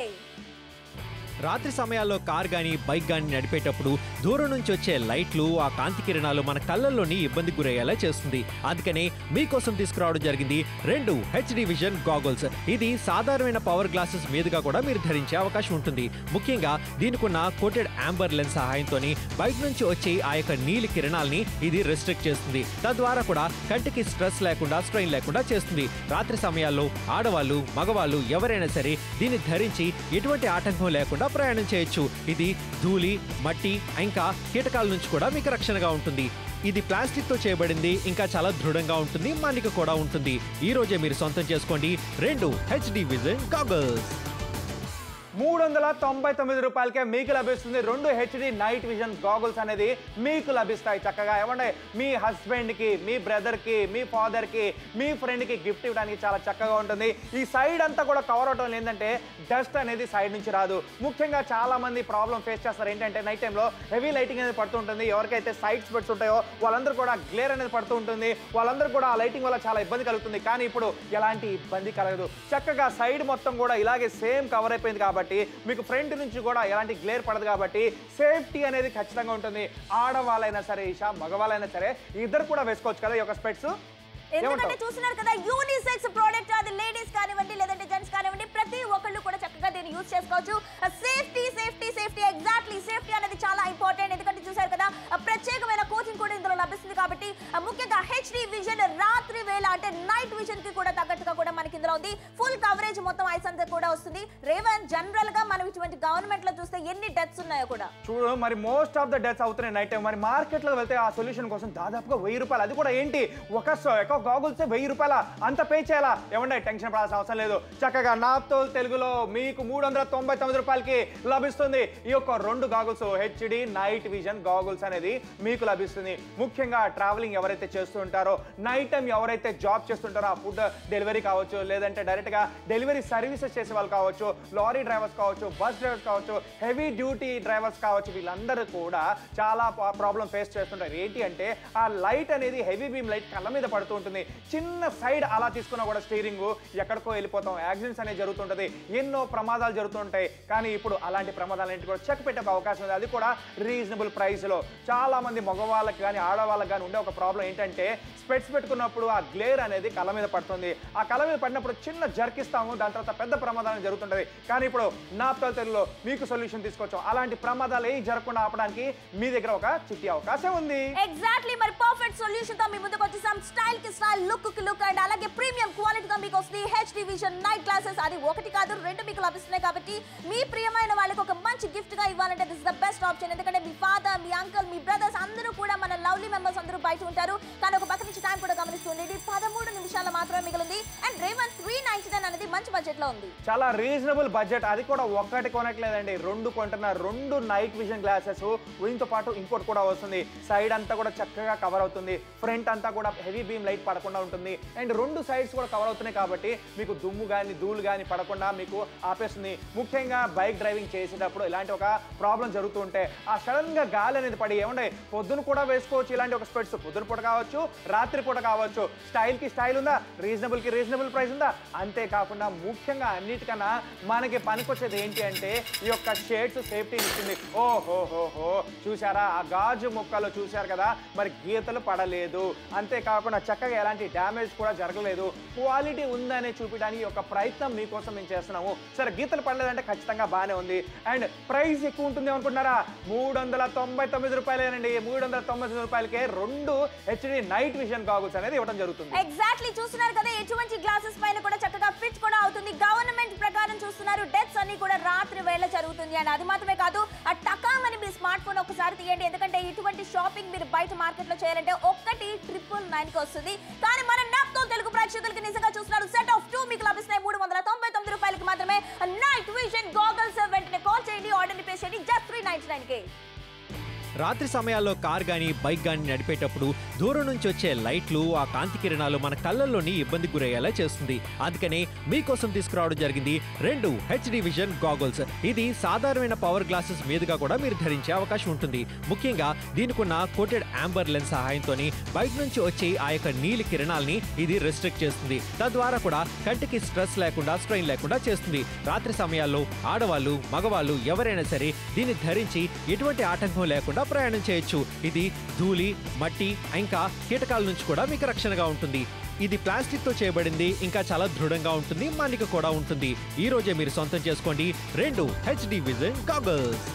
రాత్రి సమయాల్లో కార్ గాని బైక్ గాని నడిపేటప్పుడు దూరం నుంచి వచ్చే లైట్లు ఆ కాంతి కిరణాలు మన కళ్ళల్లోని ఇబ్బంది గురయ్యేలా చేస్తుంది అందుకనే మీకోసం తీసుకురావడం జరిగింది రెండు హెచ్డి విజన్ గాగుల్స్ ఇది సాధారణమైన పవర్ గ్లాసెస్ మీదుగా కూడా మీరు ధరించే అవకాశం ఉంటుంది ముఖ్యంగా దీనికున్న కోటెడ్ యాంబర్ లెన్స్ సహాయంతోని బయట నుంచి వచ్చే ఆ యొక్క నీలి కిరణాల్ని ఇది రెస్ట్రిక్ట్ చేస్తుంది తద్వారా కూడా కంటికి స్ట్రెస్ లేకుండా స్ట్రెయిన్ లేకుండా చేస్తుంది రాత్రి సమయాల్లో ఆడవాళ్ళు మగవాళ్ళు ఎవరైనా సరే దీన్ని ధరించి ఎటువంటి ఆటంకం లేకుండా ప్రయాణం చేయొచ్చు ఇది ధూళి మట్టి ఇంకా కీటకాల నుంచి కూడా మీకు రక్షణగా ఉంటుంది ఇది ప్లాస్టిక్ తో చేయబడింది ఇంకా చాలా దృఢంగా ఉంటుంది మన్నిక కూడా ఉంటుంది ఈ రోజే మీరు సొంతం చేసుకోండి రెండు హెచ్డి విజన్ గాగల్స్ మూడు వందల తొంభై తొమ్మిది రూపాయలకే మీకు లభిస్తుంది రెండు హెచ్డి నైట్ విజన్ గాగుల్స్ అనేది మీకు లభిస్తాయి చక్కగా ఏమంటే మీ హస్బెండ్కి మీ బ్రదర్కి మీ ఫాదర్కి మీ ఫ్రెండ్కి గిఫ్ట్ ఇవ్వడానికి చాలా చక్కగా ఉంటుంది ఈ సైడ్ అంతా కూడా కవర్ అవటం ఏంటంటే డస్ట్ అనేది సైడ్ నుంచి రాదు ముఖ్యంగా చాలా మంది ప్రాబ్లం ఫేస్ చేస్తారు ఏంటంటే నైట్ టైంలో హెవీ లైటింగ్ అనేది పడుతూ ఉంటుంది ఎవరికైతే సైడ్స్ పెట్స్ ఉంటాయో వాళ్ళందరూ కూడా గ్లేర్ అనేది పడుతూ ఉంటుంది వాళ్ళందరూ కూడా ఆ లైటింగ్ వల్ల చాలా ఇబ్బంది కలుగుతుంది కానీ ఇప్పుడు ఎలాంటి ఇబ్బంది కలగదు చక్కగా సైడ్ మొత్తం కూడా ఇలాగే సేమ్ కవర్ అయిపోయింది కాబట్టి మీకు ఫ్రంట్ నుంచి కూడా ఎలాంటి గ్లేర్ పడదు కాబట్టి సేఫ్టీ అనేది ఖచ్చితంగా ఉంటుంది ఆడవాళ్ళైనా సరే ఈషా మగవాళ్ళైనా సరే ఇద్దరు కూడా వేసుకోవచ్చు కదా ఈ యొక్క స్పెట్స్ ఎందుకంటే చూస్తున్నారు కదా యూనిసెక్స్ ప్రోడక్ట్ అది లేడీస్ కానివ్వండి లేదంటే జెంట్స్ కానివ్వండి ప్రతి ఒక్కళ్ళు కూడా చక్కగా దీన్ని యూజ్ చేసుకోవచ్చు safety safety safety exactly safety అనేది చాలా ఇంపార్టెంట్ ఎందుకంటే చూసారు కదా ఆ ప్రత్యేకమైన కోచింగ్ కూడా ఇందులో లభిస్తుంది కాబట్టి ఆ ముఖ్యంగా హెచ్డి విజన్ రాత్రి వేళ అంటే నైట్ విజన్ కి కూడా తగ్గట్టుగా కూడా మనకి ఇందులో ఉంది ఫుల్ కవరేజ్ మొత్తం ఐస్ అంతా కూడా వస్తుంది రేవంత్ జనరల్ గా మనం ఇటువంటి గవర్నమెంట్ లో చూస్తే ఎన్ని డెత్స్ ఉన్నాయో కూడా చూడు మరి మోస్ట్ ఆఫ్ ద డెత్స్ అవుతున్నాయి నైట్ టైం మరి మార్కెట్లో వెళ్తే ఆ సొల్యూషన్ కోసం దాదాపుగా వెయ్యి రూపాయలు అది కూడా ఏంటి ఒక స- ఒక గాగుల్స్ వెయ్యి రూపాయల అంత పే చేయాలా ఏమంటే టెన్షన్ పడాల్సిన అవసరం లేదు చక్కగా నాప్తో తెలుగులో మీకు మూడు వందల తొంభై తొమ్మిది రూపాయలకి లభిస్తుంది ఈ యొక్క రెండు goggles HD night vision goggles అనేది మీకు లభిస్తుంది ముఖ్యంగా ట్రావెలింగ్ ఎవరైతే చేస్తూ ఉంటారో నైట్ టైం ఎవరైతే జాబ్ చేస్తుంటారో ఆ ఫుడ్ డెలివరీ కావచ్చు లేదంటే డైరెక్ట్గా డెలివరీ సర్వీసెస్ చేసే వాళ్ళు కావచ్చు లారీ డ్రైవర్స్ కావచ్చు బస్ డ్రైవర్స్ కావచ్చు హెవీ డ్యూటీ డ్రైవర్స్ కావచ్చు వీళ్ళందరూ కూడా చాలా ప్రాబ్లం ఫేస్ చేస్తుంటారు ఏంటి అంటే ఆ లైట్ అనేది హెవీ బీమ్ లైట్ కళ్ళ మీద పడుతూ ఉంటుంది చిన్న సైడ్ అలా తీసుకున్నా కూడా స్టీరింగ్ ఎక్కడికో వెళ్ళిపోతాం యాక్సిడెంట్స్ అనేది జరుగుతుంటది ఎన్నో ప్రమాదాలు జరుగుతుంటాయి కానీ ఇప్పుడు అలాంటి ప్రమాదాలన్నింటి కూడా చెక్ పెట్టే అవకాశం ఉంది అది కూడా రీజనబుల్ ప్రైస్లో చాలా మంది మగవాళ్ళకి కానీ ఆడవాళ్ళకి కానీ ఉండే ఒక ప్రాబ్లం ఏంటంటే స్పెట్స్ పెట్టుకున్నప్పుడు ఆ గ్లేర్ అనేది కళ్ళ మీద పడుతుంది ఆ కళ్ళ మీద పడినప్పుడు చిన్న జర్కిస్తాము దాని తర్వాత పెద్ద ప్రమాదాలు జరుగుతుంటది కానీ ఇప్పుడు నాప్తాల్ తెలుగులో మీకు సొల్యూషన్ తీసుకొచ్చాం అలాంటి ప్రమాదాలు ఏవి జరగకుండా ఆపడానికి మీ దగ్గర ఒక చిట్టి అవకాశం ఉంది ఎగ్జాక్ట్లీ మరి పర్ఫెక్ట్ సొల్యూషన్ తో మీ ముందుకు వచ్చేసాం స్టైల్ కి స్టైల్ లుక్ కి లుక్ అండ్ అలాగే ప్రీమియం క్వాలిటీ గా మీకు వస్తుంది హెచ్ డివిజన్ నైట్ క్లాసెస్ అది ఒకటి కాదు రెండు మీకు లభిస్తున్నాయి కాబట్టి మీ ప్రియమైన వాళ్ళకి ఒక మంచి గిఫ్ట్ గా ఇవ్వాలంటే దిస్ ద బెస్ట్ ఆప్షన్ ఎందుకంటే మీ ఫాదర్ మీ అంకుల్ మీ బ్రదర్స్ అందరూ కూడా మన లవ్లీ మెంబర్స్ అందరూ బయట ఉంటారు కానీ ఒక పక్క నుంచి టైం కూడా గమనిస్తుంది ఇది పదమూడు నిమిషాల మాత్రమే మిగిలింది అండ్ రేవన్ త్రీ నైన్టీ నైన్ అనేది మంచి బడ్జెట్ లో ఉంది చాలా రీజనబుల్ బడ్జెట్ అది కూడా ఒక్కటి కొనట్లేదండి రెండు కొంటున్న రెండు నైట్ విజన్ గ్లాసెస్ వీటితో పాటు ఇంకోటి కూడా వస్తుంది సైడ్ అంతా కూడా చక్కగా కవర్ అవుతుంది ఫ్రంట్ అంతా కూడా హెవీ బీమ్ లైట్ పడకుండా ఉంటుంది అండ్ రెండు సైడ్స్ కూడా కవర్ అవుతున్నాయి కాబట్టి మీకు దుమ్ము కానీ ధూళి కానీ పడకుండా మీకు ఆపేస్తుంది ముఖ్యంగా బైక్ డ్రైవింగ్ చేసేటప్పుడు ఇలాంటి ఒక ప్రాబ్లం జరుగుతూ ఉంటే ఆ సడన్ గా గాలి అనేది పడి ఏమంటే పొద్దున కూడా వేసుకోవచ్చు ఇలాంటి ఒక స్పెట్స్ పొద్దున పూట కావచ్చు రాత్రి పూట కావచ్చు స్టైల్ కి స్టైల్ ఉందా రీజనబుల్ కి రీజనబుల్ ప్రైస్ ఉందా అంతేకాకుండా ముఖ్యంగా అన్నిటికన్నా మనకి పనికొచ్చేది ఏంటి అంటే ఈ యొక్క షేడ్స్ సేఫ్టీ ఇస్తుంది ఓహోహోహో చూసారా ఆ గాజు ముక్కలు చూశారు కదా మరి గీతలు పడలేదు అంతేకాకుండా చక్కగా ఎలాంటి డ్యామేజ్ కూడా జరగలేదు క్వాలిటీ ఉందని చూపించడానికి ఈ యొక్క ప్రయత్నం మీకోసం మేము చేస్తున్నాము సరే గీతలు పడలేదంటే ఖచ్చితంగా బాగానే ఉంది అండ్ ప్రైస్ ఎక్కువ ఉంటుంది అనుకుంటున్నారా మూడు వందల తొంభై తొమ్మిది రూపాయలేనండి మూడు వందల తొంభై తొమ్మిది రూపాయలకే రెండు హెచ్డి నైట్ విజన్ గాగుల్స్ అనేది ఇవ్వడం జరుగుతుంది ఎగ్జాక్ట్లీ చూస్తున్నారు కదా ఎటువంటి గ్లాసెస్ పైన కూడా చక్కగా ఫిట్ కూడా అవుతుంది గవర్నమెంట్ ప్రకారం చూస్తున్నారు డెత్స్ అన్ని కూడా రాత్రి వేళ జరుగుతుంది అండ్ అది మాత్రమే కాదు ఆ టకామని మీ స్మార్ట్ ఫోన్ ఒకసారి తీయండి ఎందుకంటే ఇటువంటి షాపింగ్ మీరు బయట మార్కెట్ లో చేయాలంటే ఒక్కటి ట్రిపుల్ నైన్ కి వస్తుంది కానీ మన నాప్తో తెలుగు ప్రేక్షకులకి నిజంగా చూస్తున్నారు సెట్ ఆఫ్ టూ మీకు లభిస్తాయి మూడు వందల తొంభై తొమ్మిది రూపాయలకి మాత్రమే నైట్ విజన్ గోగల్స్ వెంటనే కాల్ చేయండి ఆర్డర్ పే చేయండి జస్ట్ త్రీ నైన్టీ నైన్ కే రాత్రి సమయాల్లో కార్ గాని బైక్ గాని నడిపేటప్పుడు దూరం నుంచి వచ్చే లైట్లు ఆ కాంతి కిరణాలు మన కళ్ళల్లోని ఇబ్బంది గురయ్యేలా చేస్తుంది అందుకనే మీకోసం తీసుకురావడం జరిగింది రెండు హెచ్డి విజన్ గాగల్స్ ఇది సాధారణమైన పవర్ గ్లాసెస్ మీదుగా కూడా మీరు ధరించే అవకాశం ఉంటుంది ముఖ్యంగా దీనికున్న కోటెడ్ ఆంబర్ లెన్స్ సహాయంతో బయట నుంచి వచ్చే ఆ యొక్క నీలి కిరణాల్ని ఇది రెస్ట్రిక్ట్ చేస్తుంది తద్వారా కూడా కంటికి స్ట్రెస్ లేకుండా స్ట్రెయిన్ లేకుండా చేస్తుంది రాత్రి సమయాల్లో ఆడవాళ్ళు మగవాళ్ళు ఎవరైనా సరే దీన్ని ధరించి ఎటువంటి ఆటంకం లేకుండా ప్రయాణం చేయొచ్చు ఇది ధూళి మట్టి ఇంకా కీటకాల నుంచి కూడా మీకు రక్షణగా ఉంటుంది ఇది ప్లాస్టిక్ తో చేయబడింది ఇంకా చాలా దృఢంగా ఉంటుంది మన్నిక కూడా ఉంటుంది ఈ రోజే మీరు సొంతం చేసుకోండి రెండు హెచ్డి విజన్ గాగల్స్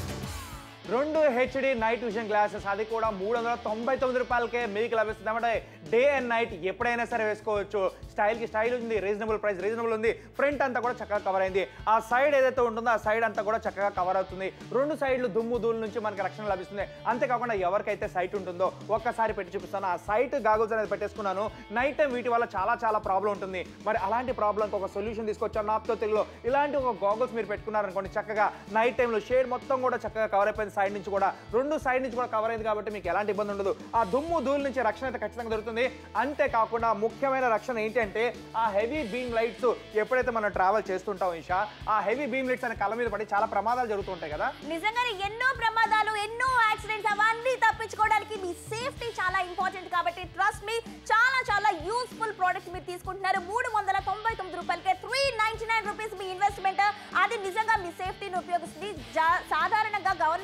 రెండు హెచ్డి నైట్ విజన్ గ్లాసెస్ అది కూడా మూడు వందల తొంభై తొమ్మిది రూపాయలకే మీకు లభిస్తుంది అంటే డే అండ్ నైట్ ఎప్పుడైనా సరే వేసుకోవచ్చు స్టైల్కి స్టైల్ ఉంది రీజనబుల్ ప్రైస్ రీజనబుల్ ఉంది ఫ్రంట్ అంతా కూడా చక్కగా కవర్ అయింది ఆ సైడ్ ఏదైతే ఉంటుందో ఆ సైడ్ అంతా కూడా చక్కగా కవర్ అవుతుంది రెండు సైడ్లు దుమ్ము ధూళి నుంచి మనకి రక్షణ లభిస్తుంది అంతేకాకుండా ఎవరికైతే సైట్ ఉంటుందో ఒక్కసారి పెట్టి చూపిస్తాను ఆ సైట్ గాగుల్స్ అనేది పెట్టేసుకున్నాను నైట్ టైం వీటి వల్ల చాలా చాలా ప్రాబ్లం ఉంటుంది మరి అలాంటి ప్రాబ్లంకి ఒక సొల్యూషన్ తీసుకొచ్చాను నాప్తో తెలుగులో ఇలాంటి ఒక గాగుల్స్ మీరు పెట్టుకున్నారనుకోండి చక్కగా నైట్ టైంలో షేడ్ మొత్తం కూడా చక్కగా కవర్ అయిపోయింది సైడ్ నుంచి కూడా రెండు సైడ్ నుంచి కూడా కవర్ అయింది కాబట్టి మీకు ఎలాంటి ఇబ్బంది ఉండదు ఆ దుమ్ము ధూళి నుంచి రక్షణ అయితే ఖచ్చితంగా దొరుకుతుంది అంతేకాకుండా ముఖ్యమైన రక్షణ ఏంటి అంటే ఆ హెవీ బీమ్ లైట్స్ ఎప్పుడైతే మనం ట్రావెల్ చేస్తుంటాం ఈషా ఆ హెవీ బీమ్ లైట్స్ అనే కళ్ళ మీద పడి చాలా ప్రమాదాలు జరుగుతుంటాయి కదా నిజంగానే ఎన్నో ప్రమాదాలు ఎన్నో యాక్సిడెంట్స్ అవన్నీ తప్పించుకోవడానికి మీ సేఫ్టీ చాలా ఇంపార్టెంట్ కాబట్టి ట్రస్ట్ మీ చాలా చాలా యూస్ఫుల్ ప్రోడక్ట్ మీరు తీసుకుంటున్నారు మూడు వందల తొంభై తొమ్మిది రూపాయలకే త్రీ నైన్టీ నైన్ రూపీస్ మీ ఇన్వెస్ట్మెంట్ అది నిజంగా మీ సేఫ్టీని ఉపయోగిస్తుంది జా- సాధారణంగా గవర్నమెంట్ చూసావా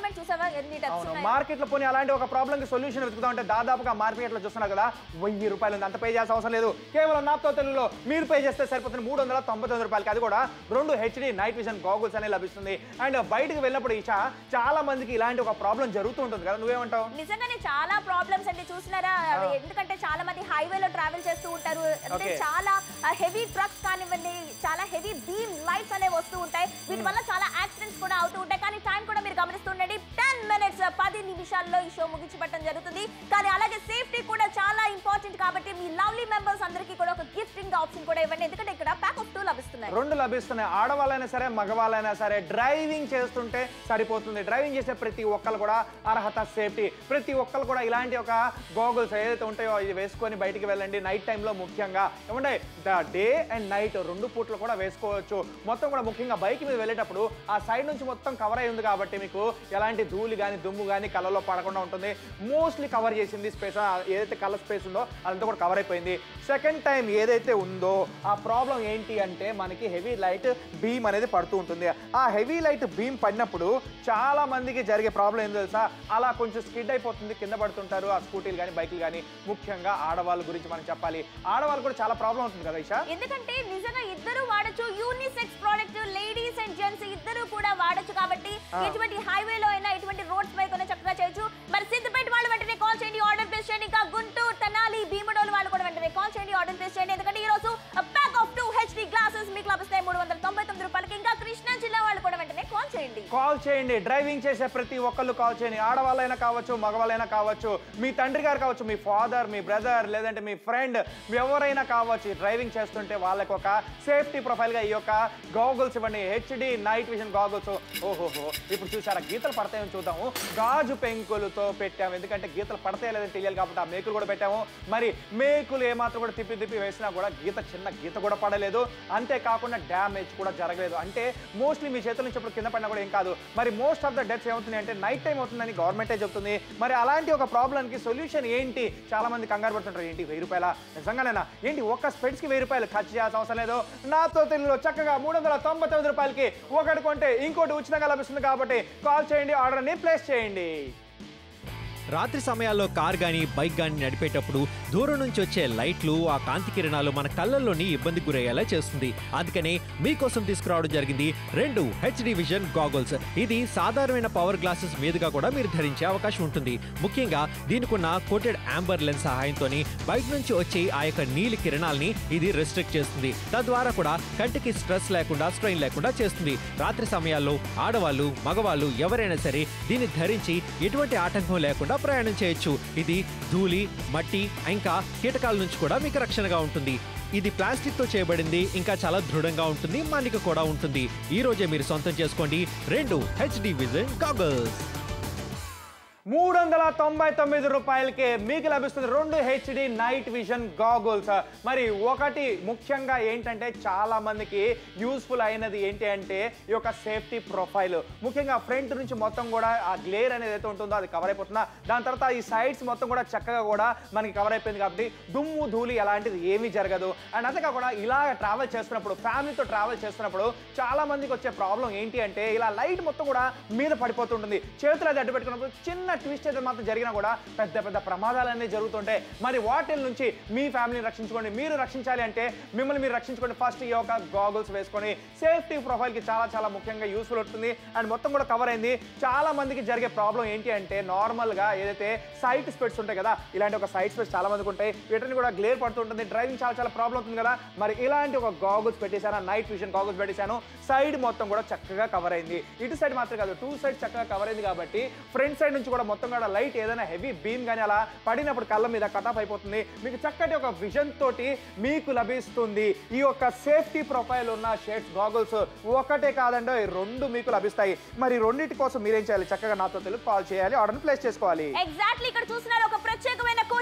చూసారా ఎన్ని డెప్స్ అవును ఉన్నాయి మార్కెట్ లో పోనీ అలాంటి ఒక ప్రాబ్లమ్ కి సొల్యూషన్ వెతుకుతా ఉంటే దాదాపుగా మార్కెట్ లో చూస్తున్నా కదా వెయ్యి రూపాయలు ఉంది అంత పే చేయాల్సిన అవసరం లేదు కేవలం నాతో తెలుగులో మీరు పే చేస్తే సరిపోతుంది మూడు వందల తొంభై తొమ్మిది రూపాయలకి అది కూడా రెండు హెచ్డి నైట్ విజన్ గాగుల్స్ అనేది లభిస్తుంది అండ్ బయటకు వెళ్ళినప్పుడు ఈచా చాలా మందికి ఇలాంటి ఒక ప్రాబ్లం జరుగుతూ ఉంటుంది కదా నువ్వేమంటావు నిజంగానే చాలా ప్రాబ్లమ్స్ అంటే చూసినారా అవి ఎందుకంటే చాలా మంది హైవేలో ట్రావెల్ చేస్తూ ఉంటారు అంటే Okay. చాలా హెవీ ట్రక్స్ కానివ్వండి చాలా హెవీ బీమ్ లైట్స్ అనేవి వస్తూ ఉంటాయి వీటి వల్ల చాలా యాక్సిడెంట్స్ కూడా అవుతూ ఉంటాయి కానీ టైం కూడా మీరు గమనిస్తుండండి టెన్ మినిట్స్ పది నిమిషాల్లో ఈ షో ముగించి పెట్టడం జరుగుతుంది కానీ అలాగే సేఫ్టీ కూడా చాలా ఇంపార్టెంట్ కాబట్టి మీ లవ్లీ మెంబర్స్ అందరికీ కూడా ఒక గిఫ్టింగ్ ఆప్షన్ కూడా ఇవ్వండి ఎందుకంటే ఇక్కడ ప్యాక్ ఆఫ్ టూ లభిస్తున్నాయి రెండు లభిస్తున్నాయి ఆడవాళ్ళైనా సరే మగవాళ్ళైనా సరే డ్రైవింగ్ చేస్తుంటే సరిపోతుంది డ్రైవింగ్ చేసే ప్రతి ఒక్కరు కూడా అర్హత సేఫ్టీ ప్రతి ఒక్కరు కూడా ఇలాంటి ఒక గోగుల్స్ ఏదైతే ఉంటాయో ఇది వేసుకొని బయటికి వెళ్ళండి నైట్ టైంలో ముఖ్యంగా ఏమంటే డే అండ్ నైట్ రెండు పూట్లు కూడా వేసుకోవచ్చు మొత్తం కూడా ముఖ్యంగా బైక్ మీద వెళ్ళేటప్పుడు ఆ సైడ్ నుంచి మొత్తం కవర్ అయి ఉంది కాబట్టి మీకు ఎలాంటి ధూళి కానీ దుమ్ము కానీ కళ్ళలో పడకుండా ఉంటుంది మోస్ట్లీ కవర్ చేసింది స్పేస్ ఏదైతే కలర్ స్పేస్ ఉందో అదంతా కూడా కవర్ అయిపోయింది సెకండ్ టైం ఏదైతే ఉందో ఆ ప్రాబ్లం ఏంటి అంటే మనకి హెవీ లైట్ బీమ్ అనేది పడుతూ ఉంటుంది ఆ హెవీ లైట్ బీమ్ పడినప్పుడు చాలా మందికి జరిగే ప్రాబ్లం ఏందో తెలుసా అలా కొంచెం స్కిడ్ అయిపోతుంది కింద పడుతుంటారు ఆ స్కూటీలు కానీ బైకులు కానీ ముఖ్యంగా ఆడవాళ్ళ గురించి మనం చెప్పాలి ఆడవాళ్ళు కూడా చాలా ప్రాబ్లం ఉంటుంది కదా ఇషా ఎందుకంటే నిజంగా ఇద్దరు వాడచ్చు unisex product ladies and gents ఇద్దరు కూడా వాడచ్చు కాబట్టి ఎటువంటి హైవేలో అయినా ఎటువంటి రోడ్స్ పై కూడా చక్కగా చేయొచ్చు మరి సిద్దిపేట వాళ్ళు వెంటనే కాల్ చేయండి ఆర్డర్ ప్లేస్ చేయండి ఇంకా గుంటూరు తెనాలి భీమడోలు వాళ్ళు కూడా వెంటనే కాల్ చేయండి ఆర్డర్ ప్లేస్ చేయండి ఎందుకంటే ఈ రోజు pack of two HD glasses మీకు లభిస్తాయి మూడు వందల తొంభై తొమ్మిది రూపాయలకి ఇంకా కృష్ణా జిల్లా వాళ్ళు కూడా వెంటనే కాల్ చేయండి కాల్ చేయండి డ్రైవింగ్ చేసే ప్రతి ఒక్కళ్ళు కాల్ చేయండి ఆడవాళ్ళైనా కావచ్చు మగవాళ్ళైనా కావచ్చు మీ తండ్రి గారు కావచ్చు మీ ఫాదర్ మీ బ్రదర్ లేదంటే మీ ఫ్రెండ్ ఎవరైనా కావచ్చు ఈ డ్రైవింగ్ చేస్తుంటే వాళ్ళకి ఒక సేఫ్టీ ప్రొఫైల్గా ఈ యొక్క గాగుల్స్ ఇవ్వండి హెచ్డి నైట్ విజన్ గాగుల్స్ ఓహోహో ఇప్పుడు చూసారా గీతలు పడతాయని చూద్దాము గాజు పెంకులతో పెట్టాము ఎందుకంటే గీతలు పడతాయో లేదని తెలియాలి కాబట్టి ఆ మేకులు కూడా పెట్టాము మరి మేకులు ఏమాత్రం కూడా తిప్పి తిప్పి వేసినా కూడా గీత చిన్న గీత కూడా పడలేదు అంతేకాకుండా డ్యామేజ్ కూడా జరగలేదు అంటే మోస్ట్లీ మీ చేతుల నుంచి ఇప్పుడు కింద పడినా కూడా ఏం కాదు మరి మోస్ట్ ఆఫ్ ద డెత్స్ ఏమవుతుంది అంటే నైట్ టైం అవుతుందని గవర్నమెంటే చెప్తుంది మరి అలాంటి ఒక ప్రాబ్లంకి సొల్యూషన్ ఏంటి చాలా మంది కంగారు పడుతుంటారు ఏంటి వెయ్యి రూపాయల నిజంగానేనా ఏంటి ఒక్క స్పెడ్స్కి వెయ్యి రూపాయలు ఖర్చు చేయాల్సిన అవసరం లేదు నాతో తెలుగులో చక్కగా మూడు వందల తొంభై తొమ్మిది రూపాయలకి ఒకటి కొంటే ఇంకోటి ఉచితంగా లభిస్తుంది కాబట్టి కాల్ చేయండి ఆర్డర్ని ప్లేస్ చేయండి రాత్రి సమయాల్లో కార్ గాని బైక్ గాని నడిపేటప్పుడు దూరం నుంచి వచ్చే లైట్లు ఆ కాంతి కిరణాలు మన కళ్ళల్లోని ఇబ్బంది గురయ్యేలా చేస్తుంది అందుకనే మీకోసం తీసుకురావడం జరిగింది రెండు హెచ్డి విజన్ గాగల్స్ ఇది సాధారణమైన పవర్ గ్లాసెస్ మీదుగా కూడా మీరు ధరించే అవకాశం ఉంటుంది ముఖ్యంగా దీనికున్న కోటెడ్ ఆంబర్ లెన్స్ సహాయంతో బయట నుంచి వచ్చే ఆ యొక్క నీలి కిరణాల్ని ఇది రెస్ట్రిక్ట్ చేస్తుంది తద్వారా కూడా కంటికి స్ట్రెస్ లేకుండా స్ట్రెయిన్ లేకుండా చేస్తుంది రాత్రి సమయాల్లో ఆడవాళ్ళు మగవాళ్ళు ఎవరైనా సరే దీన్ని ధరించి ఎటువంటి ఆటంకం లేకుండా ప్రయాణం చేయొచ్చు ఇది ధూళి మట్టి ఇంకా కీటకాల నుంచి కూడా మీకు రక్షణగా ఉంటుంది ఇది ప్లాస్టిక్ తో చేయబడింది ఇంకా చాలా దృఢంగా ఉంటుంది మన్నిక కూడా ఉంటుంది ఈ రోజే మీరు సొంతం చేసుకోండి రెండు హెచ్డి విజన్ గాగల్స్ మూడు వందల తొంభై తొమ్మిది రూపాయలకే మీకు లభిస్తుంది రెండు హెచ్డి నైట్ విజన్ గాగుల్స్ మరి ఒకటి ముఖ్యంగా ఏంటంటే చాలా మందికి యూస్ఫుల్ అయినది ఏంటి అంటే ఈ యొక్క సేఫ్టీ ప్రొఫైల్ ముఖ్యంగా ఫ్రంట్ నుంచి మొత్తం కూడా ఆ గ్లేర్ అనేది ఏదైతే ఉంటుందో అది కవర్ అయిపోతుందా దాని తర్వాత ఈ సైడ్స్ మొత్తం కూడా చక్కగా కూడా మనకి కవర్ అయిపోయింది కాబట్టి దుమ్ము ధూళి అలాంటిది ఏమీ జరగదు అండ్ అంతేకాకుండా ఇలా ట్రావెల్ చేస్తున్నప్పుడు ఫ్యామిలీతో ట్రావెల్ చేస్తున్నప్పుడు చాలా మందికి వచ్చే ప్రాబ్లం ఏంటి అంటే ఇలా లైట్ మొత్తం కూడా మీద పడిపోతుంటుంది చేతులు అది అడ్డు పెట్టుకున్నప్పుడు చిన్న ట్విస్ట్ అయితే మాత్రం జరిగినా కూడా పెద్ద పెద్ద ప్రమాదాలు అనేవి జరుగుతుంటాయి మరి వాటిల నుంచి మీ ఫ్యామిలీని రక్షించుకోండి మీరు రక్షించాలి అంటే మిమ్మల్ని మీరు రక్షించుకోండి ఫస్ట్ ఈ యొక్క గాగుల్స్ వేసుకొని సేఫ్టీ ప్రొఫైల్కి చాలా చాలా ముఖ్యంగా యూస్ఫుల్ అవుతుంది అండ్ మొత్తం కూడా కవర్ అయింది చాలా మందికి జరిగే ప్రాబ్లం ఏంటి అంటే నార్మల్గా ఏదైతే సైట్ స్పెట్స్ ఉంటాయి కదా ఇలాంటి ఒక సైట్ స్పెట్స్ చాలా మందికి ఉంటాయి వీటిని కూడా గ్లేర్ పడుతుంటుంది డ్రైవింగ్ చాలా చాలా ప్రాబ్లం అవుతుంది కదా మరి ఇలాంటి ఒక గాగుల్స్ పెట్టేశాను నైట్ విజన్ గాగుల్స్ పెట్టేశాను సైడ్ మొత్తం కూడా చక్కగా కవర్ అయింది ఇటు సైడ్ మాత్రం కాదు టూ సైడ్ చక్కగా కవర్ అయింది కాబట్టి ఫ్రంట్ సైడ్ నుంచి కూడా మొత్తం కూడా లైట్ ఏదైనా హెవీ బీమ్ కానీ అలా పడినప్పుడు కళ్ళ మీద కట్ ఆఫ్ అయిపోతుంది మీకు చక్కటి ఒక విజన్ తోటి మీకు లభిస్తుంది ఈ యొక్క సేఫ్టీ ప్రొఫైల్ ఉన్న షేడ్స్ గాగుల్స్ ఒకటే కాదండి ఈ రెండు మీకు లభిస్తాయి మరి రెండింటి కోసం మీరేం చేయాలి చక్కగా నాతో తెలుగు కాల్ చేయాలి ఆర్డర్ ప్లేస్ చేసుకోవాలి ఎగ్జాక్ట్లీ ఇక్కడ చూస్తున్నారు ఒక ప్రత్యేకమైన కోట్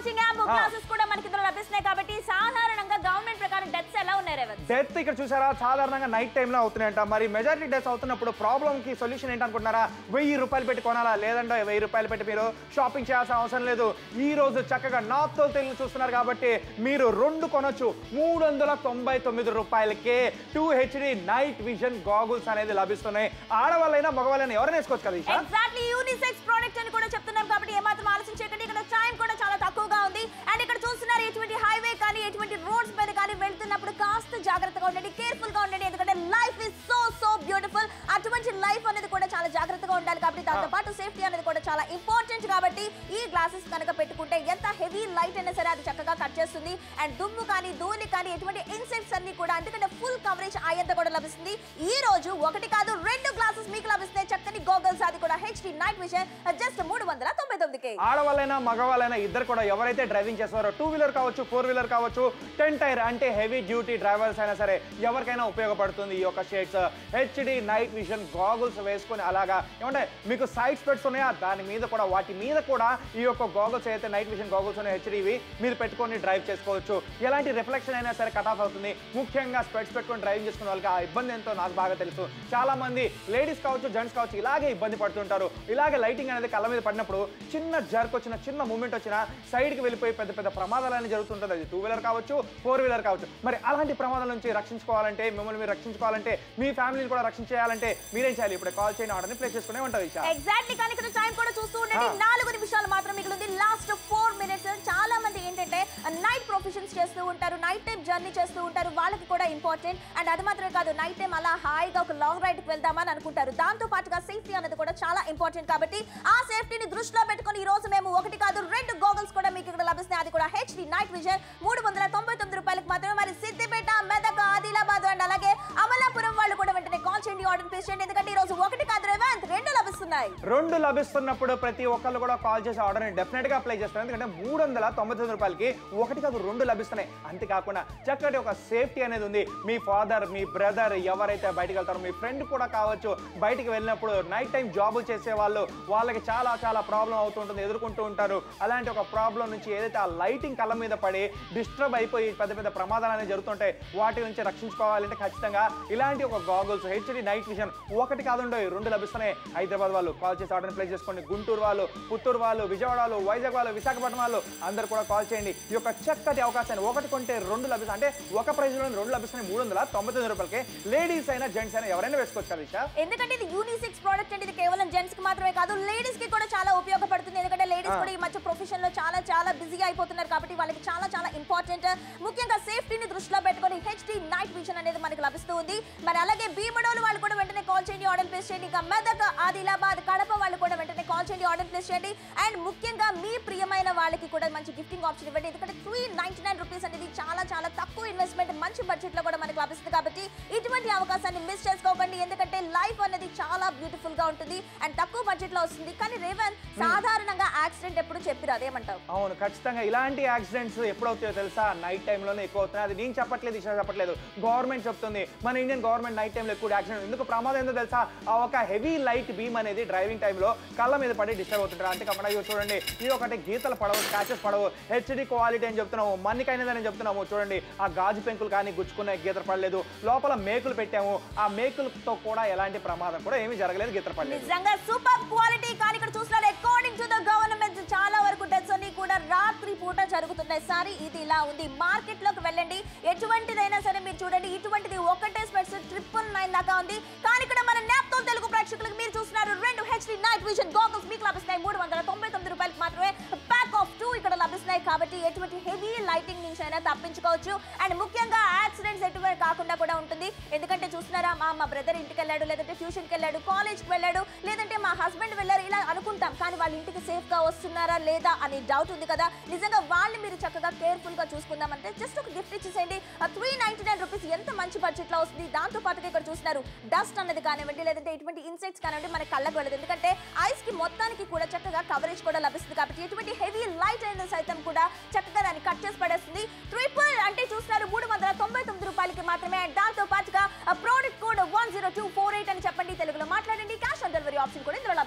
కోచింగ్ యాప్ క్లాసెస్ కూడా మనకి ఇందులో లభిస్తున్నాయి కాబట్టి సాధారణంగా గవర్నమెంట్ ప్రకారం డెత్స్ ఎలా ఉన్నాయి రేవంత్ డెత్ ఇక్కడ చూసారా సాధారణంగా నైట్ టైంలో అవుతున్నాయంట మరి మెజారిటీ డెత్స్ అవుతున్నప్పుడు ప్రాబ్లమ్ కి సొల్యూషన్ ఏంటనుకుంటున్నారా వెయ్యి రూపాయలు పెట్టి కొనాలా లేదంటే వెయ్యి రూపాయలు పెట్టి మీరు షాపింగ్ చేయాల్సిన అవసరం లేదు ఈ రోజు చక్కగా నాతో తెలుగు చూస్తున్నారు కాబట్టి మీరు రెండు కొనొచ్చు మూడు వందల తొంభై తొమ్మిది రూపాయలకే two HD night vision goggles అనేది లభిస్తున్నాయి ఆడవాళ్ళైనా మగవాళ్ళైనా ఎవరైనా వేసుకోవచ్చు కదా ఈషా ఎగ్జాక్ట్లీ యూనిసెక్స్ ప్రోడక్ట్ అని కూడా చెప్తున్నాం కాబట్టి ఏమాత్రం ఆలోచన చేయకండి ఇక్కడ టైం కూడా చాలా తక్కువగా ఉంది అండ్ ఇక్కడ చూస్తున్నారు ఎటువంటి హైవే కానీ ఎటువంటి రోడ్స్ మీద కానీ వెళ్తున్నప్పుడు కాస్త జాగ్రత్తగా ఉండండి కేర్ఫుల్ గా ఉండండి ఎందుకంటే life is so so beautiful అటువంటి లైఫ్ అనేది కూడా చాలా జాగ్రత్తగా ఉండాలి కాబట్టి దాంతో పాటు సేఫ్టీ అనేది కూడా చాలా ఇంపార్టెంట్ కాబట్టి ఈ గ్లాసెస్ కనుక పెట్టుకుంటే ఎంత హెవీ లైట్ అయినా సరే అది చక్కగా కట్ చేస్తుంది అండ్ దుమ్ము కానీ ధూళి కానీ ఎటువంటి ఇన్సెక్ట్స్ అన్ని కూడా ఎందుకంటే ఫుల్ కవరేజ్ అయ్యేంత కూడా లభిస్తుంది ఈ రోజు ఒకటి కాదు రెండు గ్లాసెస్ మీకు లభిస్తాయి చక్కని గోగల్స్ అది కూడా హెచ్డి నైట్ విజన్ జస్ట్ మూడు వందల తొంభై తొమ్మిదికి ఆడవాళ్ళైనా మగవాళ్ళైనా ఇద్దరు కూడా ఎవరైతే డ్రైవింగ్ చేస్తారో టూ వీలర్ కావచ్చు ఫోర్ వీలర్ కావచ్చు టెన్ టైర్ అంటే హెవీ డ్యూటీ డ్రైవర్స్ అయినా సరే ఎవరికైనా ఉపయోగపడుతుంది ఈ యొక్క shades HD night vision goggles వేసుకొని అలాగా ఏమంటే మీకు సైడ్ స్పెట్స్ ఉన్నాయా దాని మీద కూడా వాటి మీద కూడా ఈ యొక్క గాగుల్స్ అయితే నైట్ విజన్ గాగుల్స్ ఉన్నాయి హెచ్డివి మీరు పెట్టుకొని డ్రైవ్ చేసుకోవచ్చు ఎలాంటి రిఫ్లెక్షన్ అయినా సరే కట్ ఆఫ్ అవుతుంది ముఖ్యంగా స్పెట్స్ పెట్టుకొని డ్రైవింగ్ చేసుకునే వాళ్ళకి ఆ ఇబ్బంది ఎంతో నాకు బాగా తెలుసు చాలా మంది లేడీస్ కావచ్చు జెంట్స్ కావచ్చు ఇలాగే ఇబ్బంది పడుతుంటారు ఇలాగే లైటింగ్ అనేది కళ్ళ మీద పడినప్పుడు చిన్న జర్క్ వచ్చిన చిన్న మూమెంట్ వచ్చిన సైడ్ కి వెళ్ళిపోయి పెద్ద పెద్ద ప్రమాదాలు అనేది జరుగుతుంటుంది అది టూ వీలర్ కావచ్చు ఫోర్ వీలర్ కావచ్చు మరి అలాంటి ప్రమాదాల నుంచి రక్షించుకోవాలంటే మిమ్మల్ని మీరు రక్షించుకోవాలంటే మీ ఫ్యామిలీని కూడా రక్షించేయాలంటే మీరేం చేయాలి ఇప్పుడు కాల్ చేయని ఆర్డర్ని ప్లేస్ చేసుకునే ఉంటుంది ఇషా ఎగ్జాక్ట్లీ కానీ ఇక్కడ టైం కూడా చూస్తూ ఉండండి ఆ. నాలుగు నిమిషాలు మాత్రం మిగిలింది లాస్ట్ ఫోర్ మినిట్స్ చాలా మంది ఏంటంటే నైట్ ప్రొఫెషన్స్ చేస్తూ ఉంటారు నైట్ టైం జర్నీ చేస్తూ ఉంటారు వాళ్ళకి కూడా ఇంపార్టెంట్ అండ్ అది మాత్రమే కాదు నైట్ టైం అలా హాయిగా ఒక లాంగ్ రైడ్ కి వెళ్దామని అనుకుంటారు దాంతో పాటుగా సేఫ్టీ అనేది కూడా చాలా ఇంపార్టెంట్ కాబట్టి ఆ సేఫ్టీని దృష్టిలో పెట్టుకొని ఈ రోజు మేము ఒకటి కాదు రెండు గోగల్స్ కూడా మీకు ఇక్కడ లభిస్తాయి అది కూడా హెచ్డి నైట్ విజన్ మూడు వందల తొంభై తొమ్మిది రూపాయలకు మాత్రమే మరి సిద్దిపేట మెదక్ ఆదిలాబాద్ అండ్ అలాగే అమలాపురం వాళ్ళు కూడా వెంటనే కాల్ చేయండి ఆర్డర్ ప్లేస్ చేయండి ఎందుకంటే ఈ రోజు ఒకటి కాదు రేవంత్ రెండు లభిస్తున్నాయి రెండు లభిస్తున్నప్పుడు ప్రతి ఒక్కళ్ళు కూడా కాల్ చేసి ఆర్డర్ని డెఫినెట్ గా అప్లై చేస్తారు ఎందుకంటే మూడు వందల తొంభై తొమ్మిది రూపాయలకి ఒకటి కాదు రెండు లభిస్తున్నాయి అంతేకాకుండా చక్కటి ఒక సేఫ్టీ అనేది ఉంది మీ ఫాదర్ మీ బ్రదర్ ఎవరైతే బయటికి వెళ్తారో మీ ఫ్రెండ్ కూడా కావచ్చు బయటికి వెళ్ళినప్పుడు నైట్ టైం జాబులు చేసే వాళ్ళు వాళ్ళకి చాలా చాలా ప్రాబ్లం అవుతుంటుంది ఎదుర్కొంటూ ఉంటారు అలాంటి ఒక ప్రాబ్లం నుంచి ఏదైతే ఆ లైటింగ్ కళ్ళ మీద పడి డిస్టర్బ్ అయిపోయి పెద్ద పెద్ద ప్రమాదాలు అనేవి జరుగుతుంటాయి వాటి నుంచి రక్షించుకోవాలంటే ఖచ్చితంగా ఇలాంటి ఒక గాగుల్స్ హెచ్డి నైట్ విజన్ ఒకటి కాదుండో రెండు లభిస్తున్నాయి హైదరాబాద్ వాళ్ళు కాల్ చేసి ఆర్డర్ ప్లేస్ చేసుకోండి గుంటూరు వాళ్ళు పుత్తూరు వాళ్ళు విజయవాడ వాళ్ళు వైజాగ్ వాళ్ళు విశాఖపట్నం వాళ్ళు అందరు కూడా కాల్ చేయండి ఈ యొక్క చక్కటి అవకాశాన్ని ఒకటి కొంటే రెండు లభిస్తాయి అంటే ఒక ప్రైజ్ లో రెండు లభిస్తున్నాయి మూడు వందల తొంభై తొమ్మిది రూపాయలకి లేడీస్ అయినా జెంట్స్ అయినా ఎవరైనా వేసుకోవచ్చు కదా ఇషా ఎందుకంటే ఇది యూనిసెక్స్ ప్రోడక్ట్ అంటే ఇది కేవలం జెంట్స్ కి మాత్రమే కాదు లేడీస్ కి కూడా చాలా ఉపయోగపడుతుంది ఎందుకంటే లేడీస్ ఆ. కూడా ఈ మధ్య ప్రొఫెషన్ లో చాలా చాలా బిజీగా అయిపోతున్నారు కాబట్టి వాళ్ళకి చాలా చాలా ఇంపార్టెంట్ ముఖ్యంగా సేఫ్టీని దృష్టిలో పెట్టుకొని హెచ్డి నైట్ విజన్ అనేది మనకి లభిస్తూ ఉంది మరి అలాగే భీమడోలు వాళ్ళు కూడా వెంటనే కాల్ చేయండి ఆర్డర్ ప్లేస్ చేయండి ఇంకా మెదక్ ఆదిలాబాద్ కడప వాళ్ళు కూడా వెంటనే కాల్ చేయండి ఆర్డర్ ప్లేస్ చేయండి అండ్ ముఖ్యంగా మీ ప్రియమైన వాళ్ళకి కూడా మంచి గిఫ్టింగ్ ఆప్షన్ ఇవ్వండి ఎందుకంటే త్రీ నైన్టీ నైన్ రూపీస్ అనేది చాలా చాలా తక్కువ ఇన్వెస్ట్మెంట్ మంచి బడ్జెట్ లో కూడా మనకి లభిస్తుంది కాబట్టి ఇటువంటి అవకాశాన్ని మిస్ చేసుకోకండి ఎందుకంటే లైఫ్ అనేది చాలా బ్యూటిఫుల్ గా ఉంటుంది అండ్ తక్కువ బడ్జెట్ లో వస్తుంది కానీ రేవన్ సాధారణంగా యాక్సిడెంట్ ఎప్పుడు చెప్పిరు అదేమంటావు అవును ఖచ్చితంగా ఇలాంటి యాక్సిడెంట్స్ ఎప్పుడవుతాయో తెలుసా నైట్ టైంలోనే ఎక్కువ అవుతున్నాయి అది నేను చెప్పట్లేదు ఇషా చెప్పట్లేదు గవర్నమెంట్ చెప్తుంది మన ఇండియన్ గవర్నమెంట్ నైట్ టైంలో ఎక్కువ యాక్సిడెంట్ ఎందుకు ప్రమాదం ఏందో తెలుసా ఆ ఒక హెవీ లైట్ బీమ్ అనేది డ్రైవింగ్ టైంలో కళ్ళ మీద పడి డిస్టర్బ్ అవుతుంటారు అంతేకాకుండా ఇవి చూడండి ఇవి ఒకటి గీతలు పడవు స్క్రాచెస్ పడవు హెచ్డి క్వాలిటీ అని చెప్తున్నాము మన్నికైనదని చెప్తున్నాము చూడండి ఆ గాజు పెంకులు కానీ గుచ్చుకునే గీతలు పడలేదు లోపల మేకులు పెట్టాము ఆ మేకులతో కూడా ఎలాంటి ప్రమాదం కూడా ఏమీ జరగలేదు గీతలు పడలేదు నిజంగా సూపర్ క్వాలిటీ కానీ ఇక్కడ చూస్తున్నారు అకార్డింగ్ టు ద గవర్నమెంట్ చాలా వరకు డెత్స్ అన్ని కూడా రాత్రి పూట జరుగుతున్నాయి సారీ ఇది ఇలా ఉంది మార్కెట్ లోకి వెళ్ళండి ఎటువంటిదైనా సరే మీరు చూడండి ఇటువంటిది ఒకటే స్పెట్స్ ట్రిపుల్ నైన్ దాకా ఉంది కానీ ఇక్కడ మన న్యాప్తో తెలుగు ప్రేక్షకులకు మీరు చూస్తున్నారు రెండు హెచ్డి నైట్ విజన్ గోగల్స్ మీకు లభిస్తాయి మూడు వందల తొంభై తొమ్మిది రూపాయలకి మాత్రమే ప్యాక్ ఆఫ్ టూ ఇక్కడ లభిస్తున్నాయి కాబట్టి ఎటువంటి హెవీ లైటింగ్ నుంచి అయినా తప్పించుకోవచ్చు అండ్ ముఖ్యంగా యాక్సిడెంట్స్ ఎటువంటి కాకుండా కూడా ఉంటుంది ఎందుకంటే చూస్తున్నారా మా మా బ్రదర్ ఇంటికి వెళ్ళాడు లేదంటే ట్యూషన్కి వెళ్ళాడు కాలేజ్కి వెళ్ళాడు లేదంటే మా హస్బెండ్ వెళ్ళారు ఇలా అనుకుంటాం కానీ వాళ్ళ ఇంటికి సేఫ్ గా వస్తున్నారా లేదా అని డౌట్ ఉంది కదా నిజంగా వాళ్ళని మీరు చక్కగా కేర్ఫుల్ గా చూసుకుందామంటే జస్ట్ ఒక గిఫ్ట్ ఇచ్చేసేయండి త్రీ నైన్టీ నైన్ రూపీస్ ఎంత మంచి బడ్జెట్ లో వస్తుంది దాంతో పాటుగా ఇక్కడ చూస్తున్నారు డస్ట్ అనేది కానివ్వండి లేదంటే ఇటువంటి ఇన్సెక్ట్స్ కానివ్వండి మన కళ్ళకు వెళ్ళదు ఎందుకంటే ఐస్ కి మొత్తానికి కూడా చక్కగా కవరేజ్ కూడా లభిస్తుంది కాబట్టి ఎటువంటి హెవీ లైట్ అయిన సైతం కూడా చక్కగా దాన్ని కట్ చేసి పడేస్తుంది ట్రిపుల్ అంటే చూస్తున్నారు మూడు వందల తొంభై తొమ్మిది రూపాయలకి మాత్రమే And దాంతో పాటుగా product code one zero two four eight అని చెప్పండి తెలుగులో మాట్లాడండి క్యాష్ ఆన్ డెలివరీ ఆప్షన్ కూడా ఇందులో లభిస్తుంది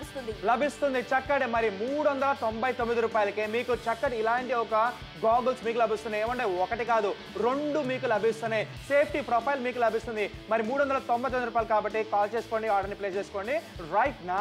లభిస్తుంది చక్కటి మరి మూడు వందల తొంభై తొమ్మిది రూపాయలకే మీకు చక్కటి ఇలాంటి ఒక గాగుల్స్ మీకు లభిస్తున్నాయి ఏమంటే ఒకటి కాదు రెండు మీకు లభిస్తున్నాయి సేఫ్టీ ప్రొఫైల్ మీకు లభిస్తుంది మరి మూడు వందల తొంభై తొమ్మిది రూపాయలు కాబట్టి కాల్ చేసుకోండి ఆర్డర్ని ప్లేస్ చేసుకోండి రైట్ నా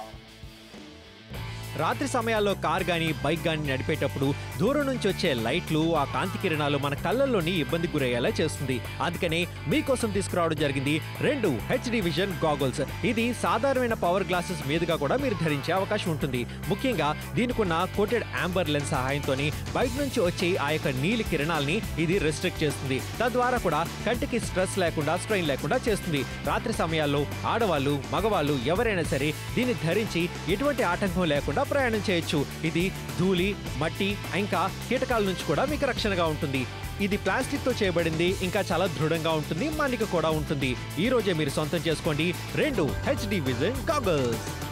రాత్రి సమయాల్లో కార్ గాని బైక్ గాని నడిపేటప్పుడు దూరం నుంచి వచ్చే లైట్లు ఆ కాంతి కిరణాలు మన కళ్ళల్లోని ఇబ్బంది గురయ్యేలా చేస్తుంది అందుకనే మీకోసం తీసుకురావడం జరిగింది రెండు హెచ్డి విజన్ గాగుల్స్ ఇది సాధారణమైన పవర్ గ్లాసెస్ మీదుగా కూడా మీరు ధరించే అవకాశం ఉంటుంది ముఖ్యంగా దీనికున్న కోటెడ్ యాంబర్ లెన్స్ సహాయంతోని బయట నుంచి వచ్చే ఆ యొక్క నీలి కిరణాల్ని ఇది రెస్ట్రిక్ట్ చేస్తుంది తద్వారా కూడా కంటికి స్ట్రెస్ లేకుండా స్ట్రెయిన్ లేకుండా చేస్తుంది రాత్రి సమయాల్లో ఆడవాళ్ళు మగవాళ్ళు ఎవరైనా సరే దీన్ని ధరించి ఎటువంటి ఆటంకం లేకుండా ప్రయాణం చేయొచ్చు ఇది ధూళి మట్టి ఇంకా కీటకాల నుంచి కూడా మీకు రక్షణగా ఉంటుంది ఇది ప్లాస్టిక్ తో చేయబడింది ఇంకా చాలా దృఢంగా ఉంటుంది మన్నిక కూడా ఉంటుంది ఈ రోజే మీరు సొంతం చేసుకోండి రెండు హెచ్డి విజన్ గాగల్స్